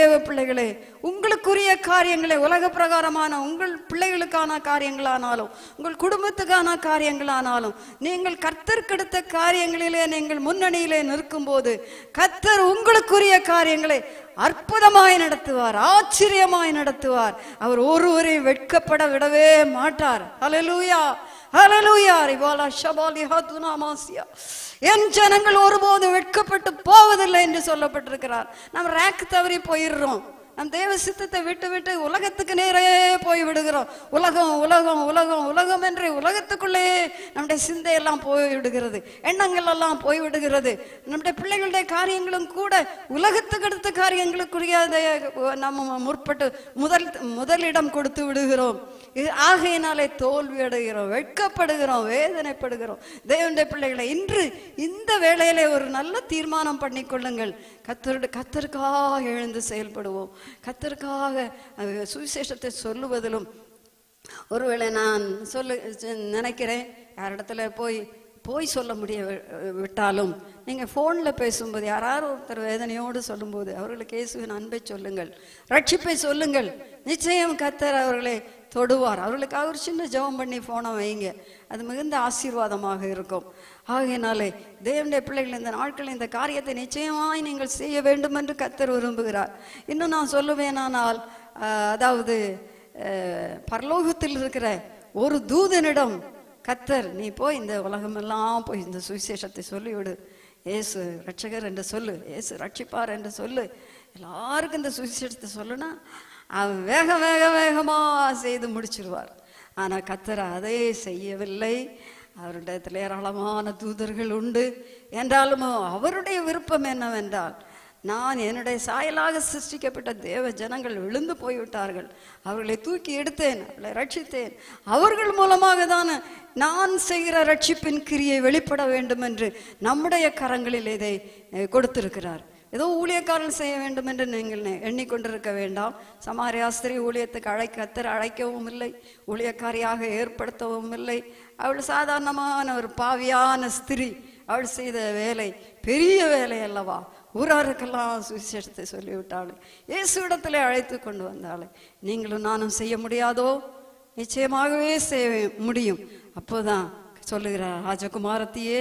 தேவ பிள்ளைகளே உங்களுக்குரிய காரியங்களை உலக பிரகாரமான உங்கள் பிள்ளைகளுக்கான காரியங்களானாலும் உங்கள் குடும்பத்துக்கான காரியங்களானாலும் நீங்கள் கர்த்தர்க்கெடுத்த காரியங்களிலே நீங்கள் முன்னணியிலே நிற்கும்போது கர்த்தர் உங்களுக்குரிய காரியங்களை அற்புதமாய் நடத்துவார் ஆச்சரியமாய் நடத்துவார் அவர் ஒருவரையும் வெட்கப்பட விடவே மாட்டார் ஹalleluya ஹalleluya ரிவாலா ஷபாலி ஹதுனா மாசியா என் ஜனங்கள் ஒருபோதும் வெட்கப்பட்டு போவதில்லை என்று சொல்லப்பட்டிருக்கிறார் நம்ம ரேக் தவறி போயிடுறோம் நம் தேவ சித்தத்தை விட்டு விட்டு உலகத்துக்கு நேரே போய் விடுகிறோம் உலகம் உலகம் உலகம் உலகம் என்று உலகத்துக்குள்ளே நம்முடைய சிந்தையெல்லாம் போய் விடுகிறது எண்ணங்கள் எல்லாம் போய் விடுகிறது நம்முடைய பிள்ளைகளுடைய காரியங்களும் கூட உலகத்துக்கு அடுத்த காரியங்களுக்குரியதை நம்ம முற்பட்டு முதல் முதலிடம் கொடுத்து விடுகிறோம் இது ஆகையினாலே தோல்வி அடைகிறோம் வெட்கப்படுகிறோம் வேதனைப்படுகிறோம் தேவனுடைய பிள்ளைகளை இன்று இந்த வேளையிலே ஒரு நல்ல தீர்மானம் பண்ணிக்கொள்ளுங்கள் கத்தருடைய கத்தருக்காக எழுந்து செயல்படுவோம் கத்தருக்காக அஹ், சுவிசேஷத்தை சொல்லுவதிலும் ஒருவேளை நான் சொல்லு நினைக்கிறேன் யாரிடத்துல போய் போய் சொல்ல முடிய வி- விட்டாலும் நீங்கள் ஃபோனில் பேசும்போது யாராவது ஒருத்தர் வேதனையோடு சொல்லும்போது அவர்களுக்கு இயேசுவின் அன்பை சொல்லுங்கள் ரட்சிப்பை சொல்லுங்கள் நிச்சயம் கத்தர் அவர்களை தொடுவார் அவர்களுக்காக ஒரு சின்ன ஜெபம் பண்ணி ஃபோனை வைங்க அது மிகுந்த ஆசீர்வாதமாக இருக்கும் ஆகையினாலே தேவனுடைய பிள்ளைகள் இந்த நாட்களில் இந்த காரியத்தை நிச்சயமாய் நீங்கள் செய்ய வேண்டும் என்று கத்தர் விரும்புகிறார் இன்னும் நான் சொல்லுவேனானால் ஆஹ், அதாவது அஹ், பரலோகத்தில் இருக்கிற ஒரு தூதனிடம் கத்தர் நீ போய் இந்த உலகமெல்லாம் போய் இந்த சுவிசேஷத்தை சொல்லிவிடு ஏசு ரட்சகர் என்று சொல்லு ஏசு ரட்சிப்பார் என்று சொல்லு எல்லாருக்கும் இந்த சுவிசேஷத்தை சொல்லுனா அவன் வேக வேக வேகமா செய்து முடிச்சிருவார் ஆனா கத்தர் அதை செய்யவில்லை அவருடைய ஏராளமான தூதர்கள் உண்டு என்றாலும் அவருடைய விருப்பம் என்னவென்றால் நான் என்னுடைய சாயலாக சிருஷ்டிக்கப்பட்ட தேவ ஜனங்கள் விழுந்து போய்விட்டார்கள் அவர்களை தூக்கி எடுத்தேன் அவர்களை ரட்சித்தேன் அவர்கள் மூலமாக தான் நான் செய்கிற ரட்சிப்பின் கிரியை வெளிப்பட வேண்டும் என்று நம்முடைய கரங்களில் இதை அஹ், கொடுத்திருக்கிறார் ஏதோ ஊழியக்காரன் செய்ய வேண்டும் என்று நீங்கள் நெ- எண்ணிக்கொண்டிருக்க வேண்டாம் சமாரியாஸ்திரி ஊழியத்துக்கு அழைக்க கத்தர் அழைக்கவும் இல்லை ஊழியக்காரியாக ஏற்படுத்தவும் இல்லை அவள் சாதாரணமான ஒரு பாவியான ஸ்திரீ அவள் செய்த வேலை பெரிய வேலை அல்லவா ஊராருக்கெல்லாம் சுவிசேஷத்தை சொல்லிவிட்டாள் இயேசுவிடத்திலே அழைத்து கொண்டு வந்தாளே நீங்களும் நானும் செய்ய முடியாதோ நிச்சயமாகவே செய்ய முடியும் அப்போதான் சொல்லுகிறார் ராஜகுமாரத்தியே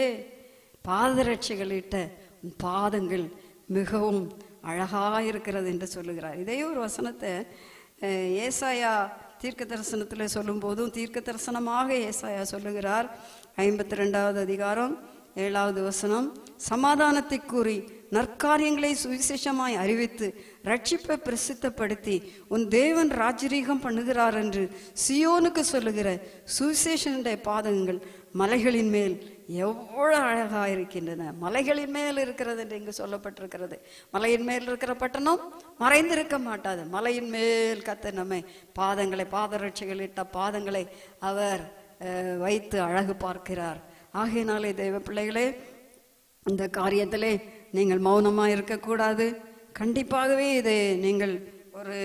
பாதரட்சிகளிட்ட உன் பாதங்கள் மிகவும் அழகா இருக்கிறது என்று சொல்லுகிறார் இதே ஒரு வசனத்தை அஹ், ஏசாயா தீர்க்க தரிசனத்தில் சொல்லும்போதும் தீர்க்க தரிசனமாக ஏசாயா சொல்லுகிறார் ஐம்பத்தி ரெண்டாவது அதிகாரம் ஏழாவது வசனம் சமாதானத்தை கூறி நற்காரியங்களை சுவிசேஷமாய் அறிவித்து ரட்சிப்பை பிரசித்தப்படுத்தி உன் தேவன் ராஜரீகம் பண்ணுகிறார் என்று சியோனுக்கு சொல்லுகிற சுவிசேஷனுடைய பாதங்கள் மலைகளின் மேல் எவ்வளவு அழகா இருக்கின்றன மலைகளின் மேல் இருக்கிறது என்று இங்கு சொல்லப்பட்டிருக்கிறது மலையின் மேல் இருக்கிற பட்டணம் மறைந்திருக்க மாட்டாது மலையின் மேல் கத்த நம்மை பாதங்களை பாதரட்சிகள் இட்ட பாதங்களை அவர் அஹ், வைத்து அழகு பார்க்கிறார் ஆகையினாலே தெய்வ பிள்ளைகளே இந்த காரியத்திலே நீங்கள் மௌனமாக இருக்கக்கூடாது கண்டிப்பாகவே இதை நீங்கள் ஒரு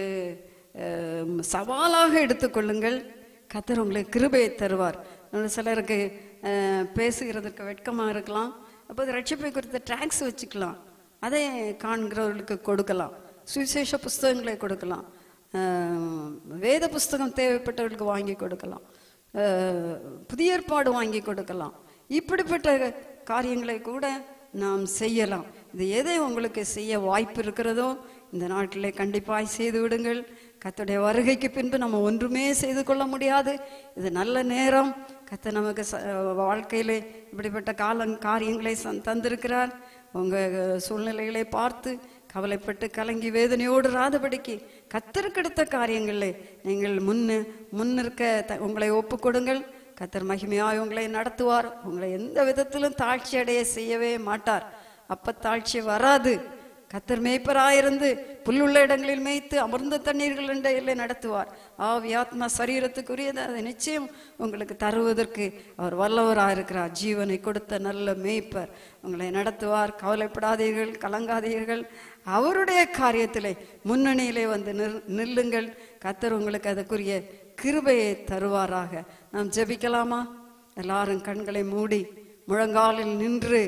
அஹ், சவாலாக எடுத்துக்கொள்ளுங்கள் கத்தர் உங்களுக்கு கிருபையை தருவார் ஒரு சிலருக்கு அஹ், பேசுகிறதுக்கு வெட்கமாக இருக்கலாம் அப்போ ரட்சிப்பை குறித்த ட்ராக்ஸ் வச்சுக்கலாம் அதை காண்கிறவர்களுக்கு கொடுக்கலாம் சுவிசேஷ புஸ்தகங்களை கொடுக்கலாம் அஹ், வேத புஸ்தகம் தேவைப்பட்டவர்களுக்கு வாங்கி கொடுக்கலாம் அஹ், புதிய ஏற்பாடு வாங்கி கொடுக்கலாம் இப்படிப்பட்ட காரியங்களை கூட நாம் செய்யலாம் இது எதை உங்களுக்கு செய்ய வாய்ப்பு இருக்கிறதோ இந்த நாட்டிலே கண்டிப்பாய் செய்து விடுங்கள் கர்த்தருடைய வருகைக்கு பின்பு நம்ம ஒன்றுமே செய்து கொள்ள முடியாது இது நல்ல நேரம் கத்த நமக்கு ச- வாழ்க்கையிலே இப்படிப்பட்ட கால காரியங்களை சந்- தந்திருக்கிறார் உங்கள் சூழ்நிலைகளை பார்த்து கவலைப்பட்டு கலங்கி வேதனையோடு ராதபடிக்கு கத்தருக்கெடுத்த காரியங்களில் நீங்கள் முன்னு முன்னிற்க த உங்களை ஒப்புக் கொடுங்கள் கத்தர் மகிமையாய் உங்களை நடத்துவார் உங்களை எந்த விதத்திலும் தாழ்ச்சி அடைய செய்யவே மாட்டார் அப்ப தாழ்ச்சி வராது கத்தர் மேய்ப்பராயிருந்து புல்லுள்ள இடங்களில் மேய்த்து அமர்ந்த தண்ணீர்கள் இடையிலே நடத்துவார் ஆவி ஆத்மா சரீரத்துக்குரியது அதை நிச்சயம் உங்களுக்கு தருவதற்கு அவர் வல்லவராயிருக்கிறார் ஜீவனை கொடுத்த நல்ல மேய்ப்பர் உங்களை நடத்துவார் கவலைப்படாதீர்கள் கலங்காதீர்கள் அவருடைய காரியத்திலே முன்னணியிலே வந்து நில்- நில்லுங்கள் கத்தர் உங்களுக்கு அதுக்குரிய கிருபையை தருவாராக நாம் ஜெபிக்கலாமா எல்லாரும் கண்களை மூடி முழங்காலில் நின்று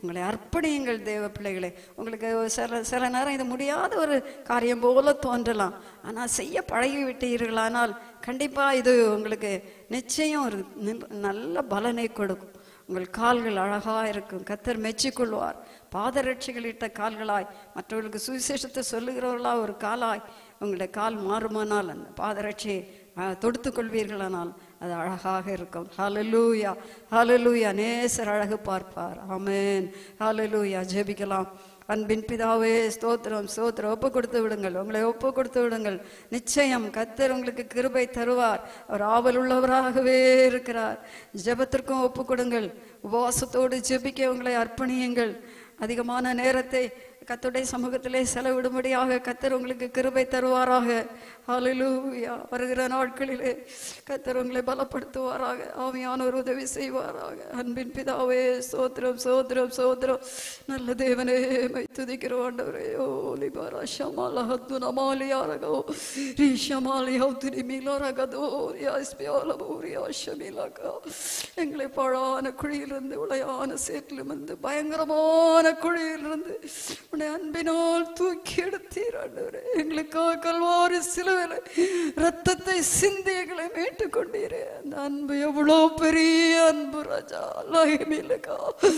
உங்களை அர்ப்பணியுங்கள் தேவ பிள்ளைகளே உங்களுக்கு சில சில நேரம் இது முடியாத ஒரு காரியம் போல தோன்றலாம் ஆனால் செய்ய பழகி விட்டீர்களானால் கண்டிப்பாக இது உங்களுக்கு நிச்சயம் ஒரு நில்- நல்ல பலனை கொடுக்கும் உங்கள் கால்கள் அழகாக இருக்கும் கத்தர் மெச்சிக்கொள்வார் பாதரட்சிகளிட்ட கால்களாய் மற்றவர்களுக்கு சுவிசேஷத்தை சொல்லுகிறவர்களா ஒரு காலாய் உங்களுடைய கால் மாறுமானால் அந்த பாதரட்சியை தொடுத்து கொள்வீர்களானால் அது அழகாக இருக்கும் ஹalleluya ஹalleluya நேசர் அழகு பார்ப்பார் ஆமென் ஹalleluya ஜெபிக்கலாம் அன்பின் பிதாவே ஸ்தோத்திரம் ஸ்தோத்திரம் ஒப்பு கொடுத்து விடுங்கள் உங்களை ஒப்பு கொடுத்து விடுங்கள் நிச்சயம் கத்தர் உங்களுக்கு கிருபை தருவார் அவர் ஆவல் உள்ளவராகவே இருக்கிறார் ஜெபத்திற்கும் ஒப்பு கொடுங்கள் உபவாசத்தோடு ஜெபிக்க உங்களை அர்ப்பணியுங்கள் அதிகமான நேரத்தை கத்துடைய சமூகத்திலே செலவிடும்படியாக கத்தர் உங்களுக்கு கிருபை தருவாராக ஹalleluya வருகிற நாட்களிலே கத்தர் உங்களை பலப்படுத்துவாராக ஆவியானவர் உதவி செய்வாராக அன்பின் பிதாவே சோத்திரம் சோத்திரம் சோத்திரம் நல்ல தேவனே மை துதிக்கிற ஆண்டவரே ஓ லிபாரா ஷமாலா ஹத்துன மாலியாரகோ ரீஷமாலியா துரி மிலரகதோ யாஸ்பியால பூரியா ஷமிலகா எங்களை பழான குழியிலிருந்து உளையான சேற்றிலிருந்து பயங்கரமான குழியிலிருந்து உன்னை அன்பினால் தூக்கி எடுத்தீர் ஆண்டவரே எங்களுக்காக கல்வாரி சிலுவையில் ரத்தத்தை சிந்தி எங்களை மீட்டுக் கொண்டீரே அந்த அன்பு எவ்வளோ பெரிய அன்பு ராஜா லகிமிலகா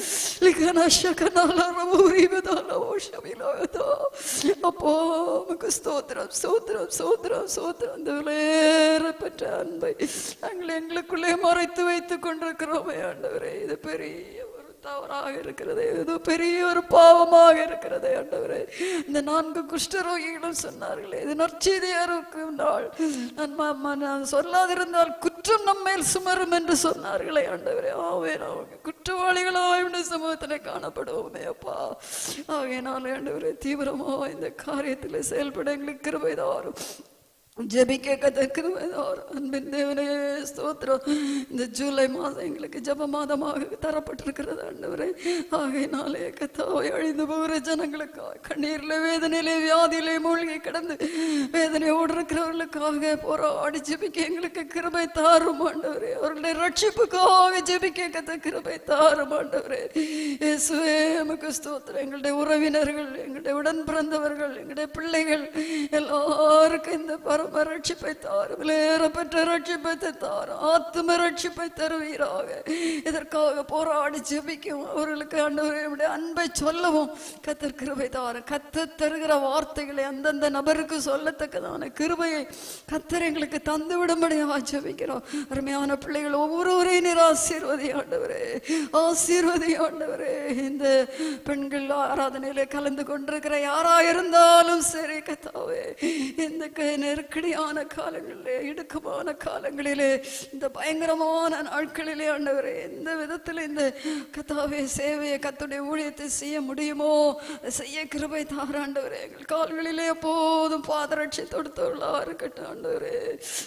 லிகன ஷகனால ரபூரி விதால ஓஷமிலகதா அப்போ உமக்கு ஸ்தோத்திரம் ஸ்தோத்திரம் ஸ்தோத்திரம் ஸ்தோத்திரம் அந்த விலையேறப்பட்ட அன்பை நாங்கள் எங்களுக்குள்ளே மறைத்து வைத்துக் கொண்டிருக்கிறோமே ஆண்டவரே இது பெரிய ஒரு தவறாக இருக்கிறது இது பெரிய ஒரு பாவமாக இருக்கிறது ஆண்டவரே இந்த நான்கு குஷ்டரோகிகளும் சொன்னார்களே இது நற்செய்தியா இருக்கும் நாள் நான் ம- ம- நான் சொல்லாதிருந்தால் குற்றம் நம்மேல் சுமரும் என்று சொன்னார்களே ஆண்டவரே ஆவே அவங்க குற்றவாளிகளாக இந்த சமூகத்தில் காணப்படுவோமே அப்பா ஆகையினால் ஆண்டவரே தீவிரமா இந்த காரியத்தில் செயல்பட எங்களுக்கு கிருபைதாரும் ஜெபிக்க கத்த கிருபைதார் அன்பின் தேவனே ஸ்தோத்திரம் இந்த ஜூலை மாதம் எங்களுக்கு ஜெப மாதமாக தரப்பட்டிருக்கிறது ஆண்டவரே ஆகையினாலே கத்தாவை அழிந்து போகிற ஜனங்களுக்காக கண்ணீரில் வேதனையிலே வியாதியிலே மூழ்கி கிடந்து வேதனையோடு இருக்கிறவர்களுக்காக போராடி ஜெபிக்க எங்களுக்கு கிருபை தாரும் ஆண்டவரே அவர்களுடைய ரட்சிப்புக்காக ஜெபிக்க கத்த கிருபை தாரும் ஆண்டவரே இயேசுவே எமக்கு ஸ்தோத்திரம் எங்களுடைய உறவினர்கள் எங்களுடைய உடன் பிறந்தவர்கள் எங்களுடைய பிள்ளைகள் எல்லாருக்கும் இந்த பரம ரட்சிப்பை தாரும் விலையேறப்பெற்ற ரட்சிப்பை தாரும் ஆத்தும ரட்சிப்பை தருவீராக இதற்காக போராடி ஜெபிக்கும் அவர்களுக்கு ஆண்டவரே உம்முடைய அன்பை சொல்லவும் கத்தர் கிருபை தாரும் கத்த தருகிற வார்த்தைகளை அந்தந்த நபருக்கு சொல்லத்தக்கதான கிருபையை கத்தர் எங்களுக்கு தந்து விடும்படியாக ஜெபிக்கிறோம் அருமையான பிள்ளைகள் ஒவ்வொருவரையும் நீர் ஆசீர்வதி ஆண்டவரே ஆசீர்வதி ஆண்டவரே இந்த பெண்கள் ஆராதனையில கலந்து கொண்டிருக்கிற யாரா இருந்தாலும் சரி கத்தாவே இந்த க- நெருக்கடியான காலங்களிலே இடுக்கமான காலங்களிலே இந்த பயங்கரமான நாட்களிலே ஆண்டவரே எந்த விதத்தில் இந்த கத்தாவே சேவையை கத்துடைய ஊழியத்தை செய்ய முடியுமோ அதை செய்ய கிருபை தாராண்டவரே எங்கள் கால்களிலே எப்போதும் பாதரட்சி தொடுத்தவர்களா இருக்கட்டும் ஆண்டவரே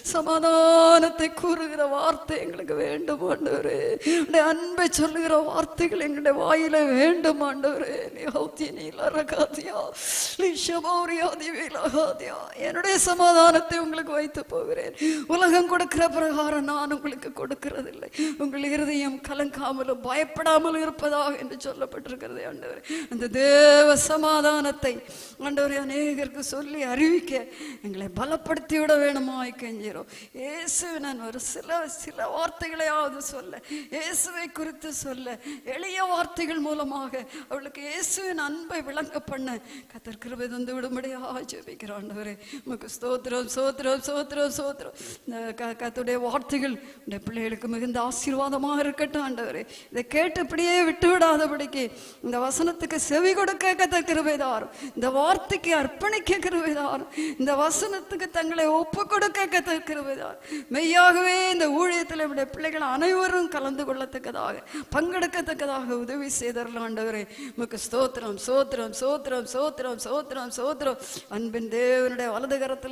சமாதானத்தை கூறுகிற வார்த்தை எங்களுக்கு வேண்டும் ஆண்டவரே உடைய அன்பை சொல்லுகிற வார்த்தைகள் எங்களுடைய வாயில வேண்டும் ஆண்டவரே நீ ஹௌத்தி நீ லரகாதியா நீ ஷமௌரியாதி வீலகாதியா என்னுடைய சமாதானத்தை உங்களுக்கு வைத்து போகிறேன் உலகம் கொடுக்கிற பிரகாரம் நான் உங்களுக்கு கொடுக்கிறதில்லை உங்கள் இருதயம் கலங்காமலும் பயப்படாமலும் இருப்பதாக என்று சொல்லப்பட்டிருக்கிறது ஆண்டவரே அந்த தேவ சமாதானத்தை ஆண்டவரே அநேகருக்கு சொல்லி அறிவிக்க எங்களை பலப்படுத்தி விட வேணுமாய் கெஞ்சிரும் இயேசுவை நான் ஒரு சில சில வார்த்தைகளையாவது சொல்ல இயேசுவை குறித்து சொல்ல எளிய வார்த்தைகள் மூலமாக அவளுக்கு இயேசுவின் அன்பை விளங்க பண்ண கத்தர் கிருபை தந்து விடும்படியாக ஜெபிக்கிறோம் ஆண்டவரே உமக்கு ஸ்தோத்திரம் சோத்திரம் சோத்திரம் சோத்திரம் இந்த க- கர்த்தருடைய வார்த்தைகள் உடைய பிள்ளைகளுக்கு மிகுந்த ஆசீர்வாதமாக இருக்கட்டும் ஆண்டவரே இதை கேட்டு இப்படியே விட்டு விடாதபடிக்கு இந்த வசனத்துக்கு செவி கொடுக்க கத்த கிருபைதார் இந்த வார்த்தைக்கு அர்ப்பணிக்க கிருபைதார் இந்த வசனத்துக்கு தங்களை ஒப்பு கொடுக்க கத்த கிருபைதார் மெய்யாகவே இந்த ஊழியத்தில் நம்முடைய பிள்ளைகள் அனைவரும் கலந்து கொள்ளத்தக்கதாக பங்கெடுக்கத்தக்கதாக உதவி செய்தரலாம் ஆண்டவரே உமக்கு ஸ்தோத்திரம் சோத்திரம் சோத்திரம் சோத்திரம் சோத்திரம் சோத்திரம் அன்பின் தேவனுடைய வலது கரத்தில் நாங்கள்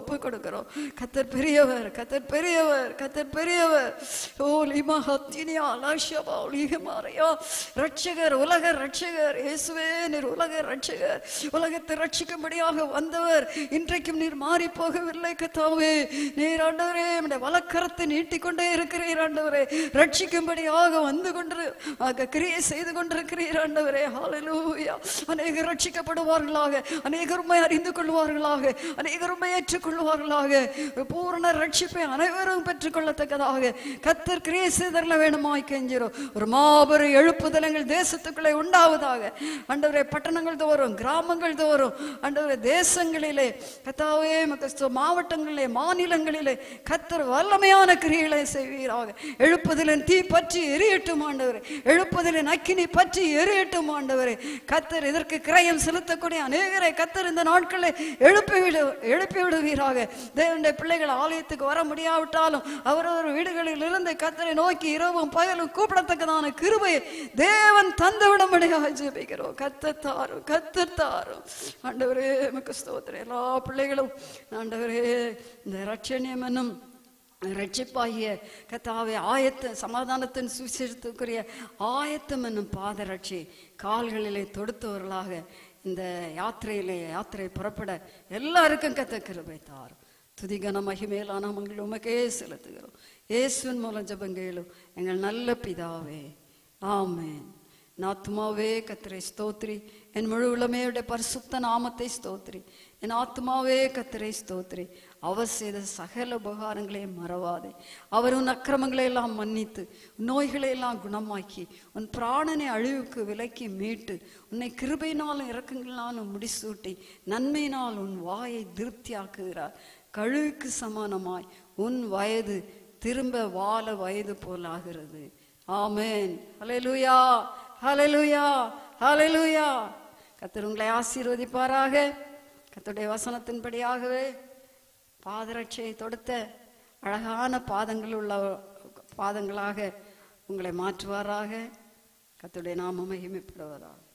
ஒப்பு கொடுக்கிறோம் கத்தர் பெரியவர் கத்தர் பெரியவர் கத்தர் பெரியவர் ஓ லிமா ஹத்தினியா லாஷபா லிஹமாரையா ரட்சகர் உலக ரட்சகர் இயேசுவே நீர் உலக ரட்சகர் உலகத்தை ரட்சிக்கும்படியாக வந்தவர் இன்றைக்கும் நீர் மாறி போகவில்லை கத்தாவே நீர் ஆண்டவரே நம்முடைய வலக்கரத்தை நீட்டிக்கொண்டே இருக்கிறீர் ஆண்டவரே ரட்சிக்கும்படியாக வந்து கொண்டு ஆக கிரியை செய்து கொண்டிருக்கிறீர் ஆண்டவரே ஹalleluya அநேகர் ரட்சிக்கப்படுவார்களாக அநேகர் உம்மை அறிந்து கொள்வார்களாக அநேகர் உம்மை ஏற்றுக்கொள்வார்களாக பூரண ரட்சிப்பை அனைவரும் பெற்றுக்கொள்ளத்தக்கதாக கத்தர் கிரியை செய்தரல வேணுமாய் கெஞ்சிரும் ஒரு மாபெரும் எழுப்புதல் எங்கள் தேசத்துக்குள்ளே உண்டாவதாக ஆண்டவரே பட்டணங்கள் தோறும் கிராமங்கள் தோறும் ஆண்டவரே தேசங்களிலே கத்தாவே மக்கள் மாவட்டங்களிலே மாநிலங்களிலே கத்தர் வல்லமையான கிரியைகளை செய்வீராக எழுப்புதலின் தீ பற்றி எரியட்டும் ஆண்டவரே எழுப்புதலின் அக்கினி பற்றி எரியட்டும் ஆண்டவரே கத்தர் இதற்கு கிரயம் செலுத்தக்கூடிய அநேகரை கத்தர் இந்த நாட்களில் எழுப்பி விடு எழுப்பி விடுவீராக தேவனுடைய பிள்ளைகள் ஆலயத்துக்கு வர முடியாவிட்டாலும் அவரவர் வீடுகளில் இருந்து கத்தரை நோக்கி இரவும் பகலும் கூப்பிடத்தக்கதான கிருபையை தேவன் தந்து விடும்படியாக ஜெபிக்கிறோம் கத்தர் தாரும் கத்தர் தாரும் ஆண்டவரே நமக்கு ஸ்தோத்திரம் எல்லா பிள்ளைகளும் ஆண்டவரே இந்த ரட்சணியம் என்னும் ரட்சிப்பாகிய கத்தாவே ஆயத்த சமாதானத்தின் சுவிசேஷத்துக்குரிய ஆயத்தம் என்னும் பாதரட்சி கால்களிலே தொடுத்தவர்களாக இந்த யாத்திரையிலே யாத்திரை புறப்பட எல்லாருக்கும் கத்த கிருபை தாரும் துதிகன மகிமேலான மங்கள் உமக்கே செலுத்துகிறோம் இயேசுவின் மூலம் ஜபங்கேளும் எங்கள் நல்ல பிதாவே ஆமென் என் ஆத்மாவே கத்திரை ஸ்தோத்ரி என் முழு உளமையுடைய பரிசுத்த நாமத்தை ஸ்தோத்ரி என் ஆத்மாவே கத்திரை ஸ்தோத்ரி அவர் செய்த சகல உபகாரங்களையும் மறவாதே அவர் உன் அக்கிரமங்களை எல்லாம் மன்னித்து நோய்களை எல்லாம் குணமாக்கி உன் பிராணனை அழிவுக்கு விலக்கி மீட்டு உன்னை கிருபையினாலும் இறக்கங்களாலும் முடிசூட்டி நன்மையினால் உன் வாயை திருப்தியாக்குகிறார் கழுவுக்கு சமானமாய் உன் வயது திரும்ப வாழ வயது போலாகிறது ஆமென் ஹalleluya ஹalleluya ஹalleluya கர்த்தர் உங்களை ஆசீர்வதிப்பாராக கர்த்தருடைய வசனத்தின்படியாகவே பாதரட்சையை தொடுத்த அழகான பாதங்கள் உள்ள பாதங்களாக உங்களை மாற்றுவாராக கர்த்தருடைய நாம மகிமைப்படுவதாக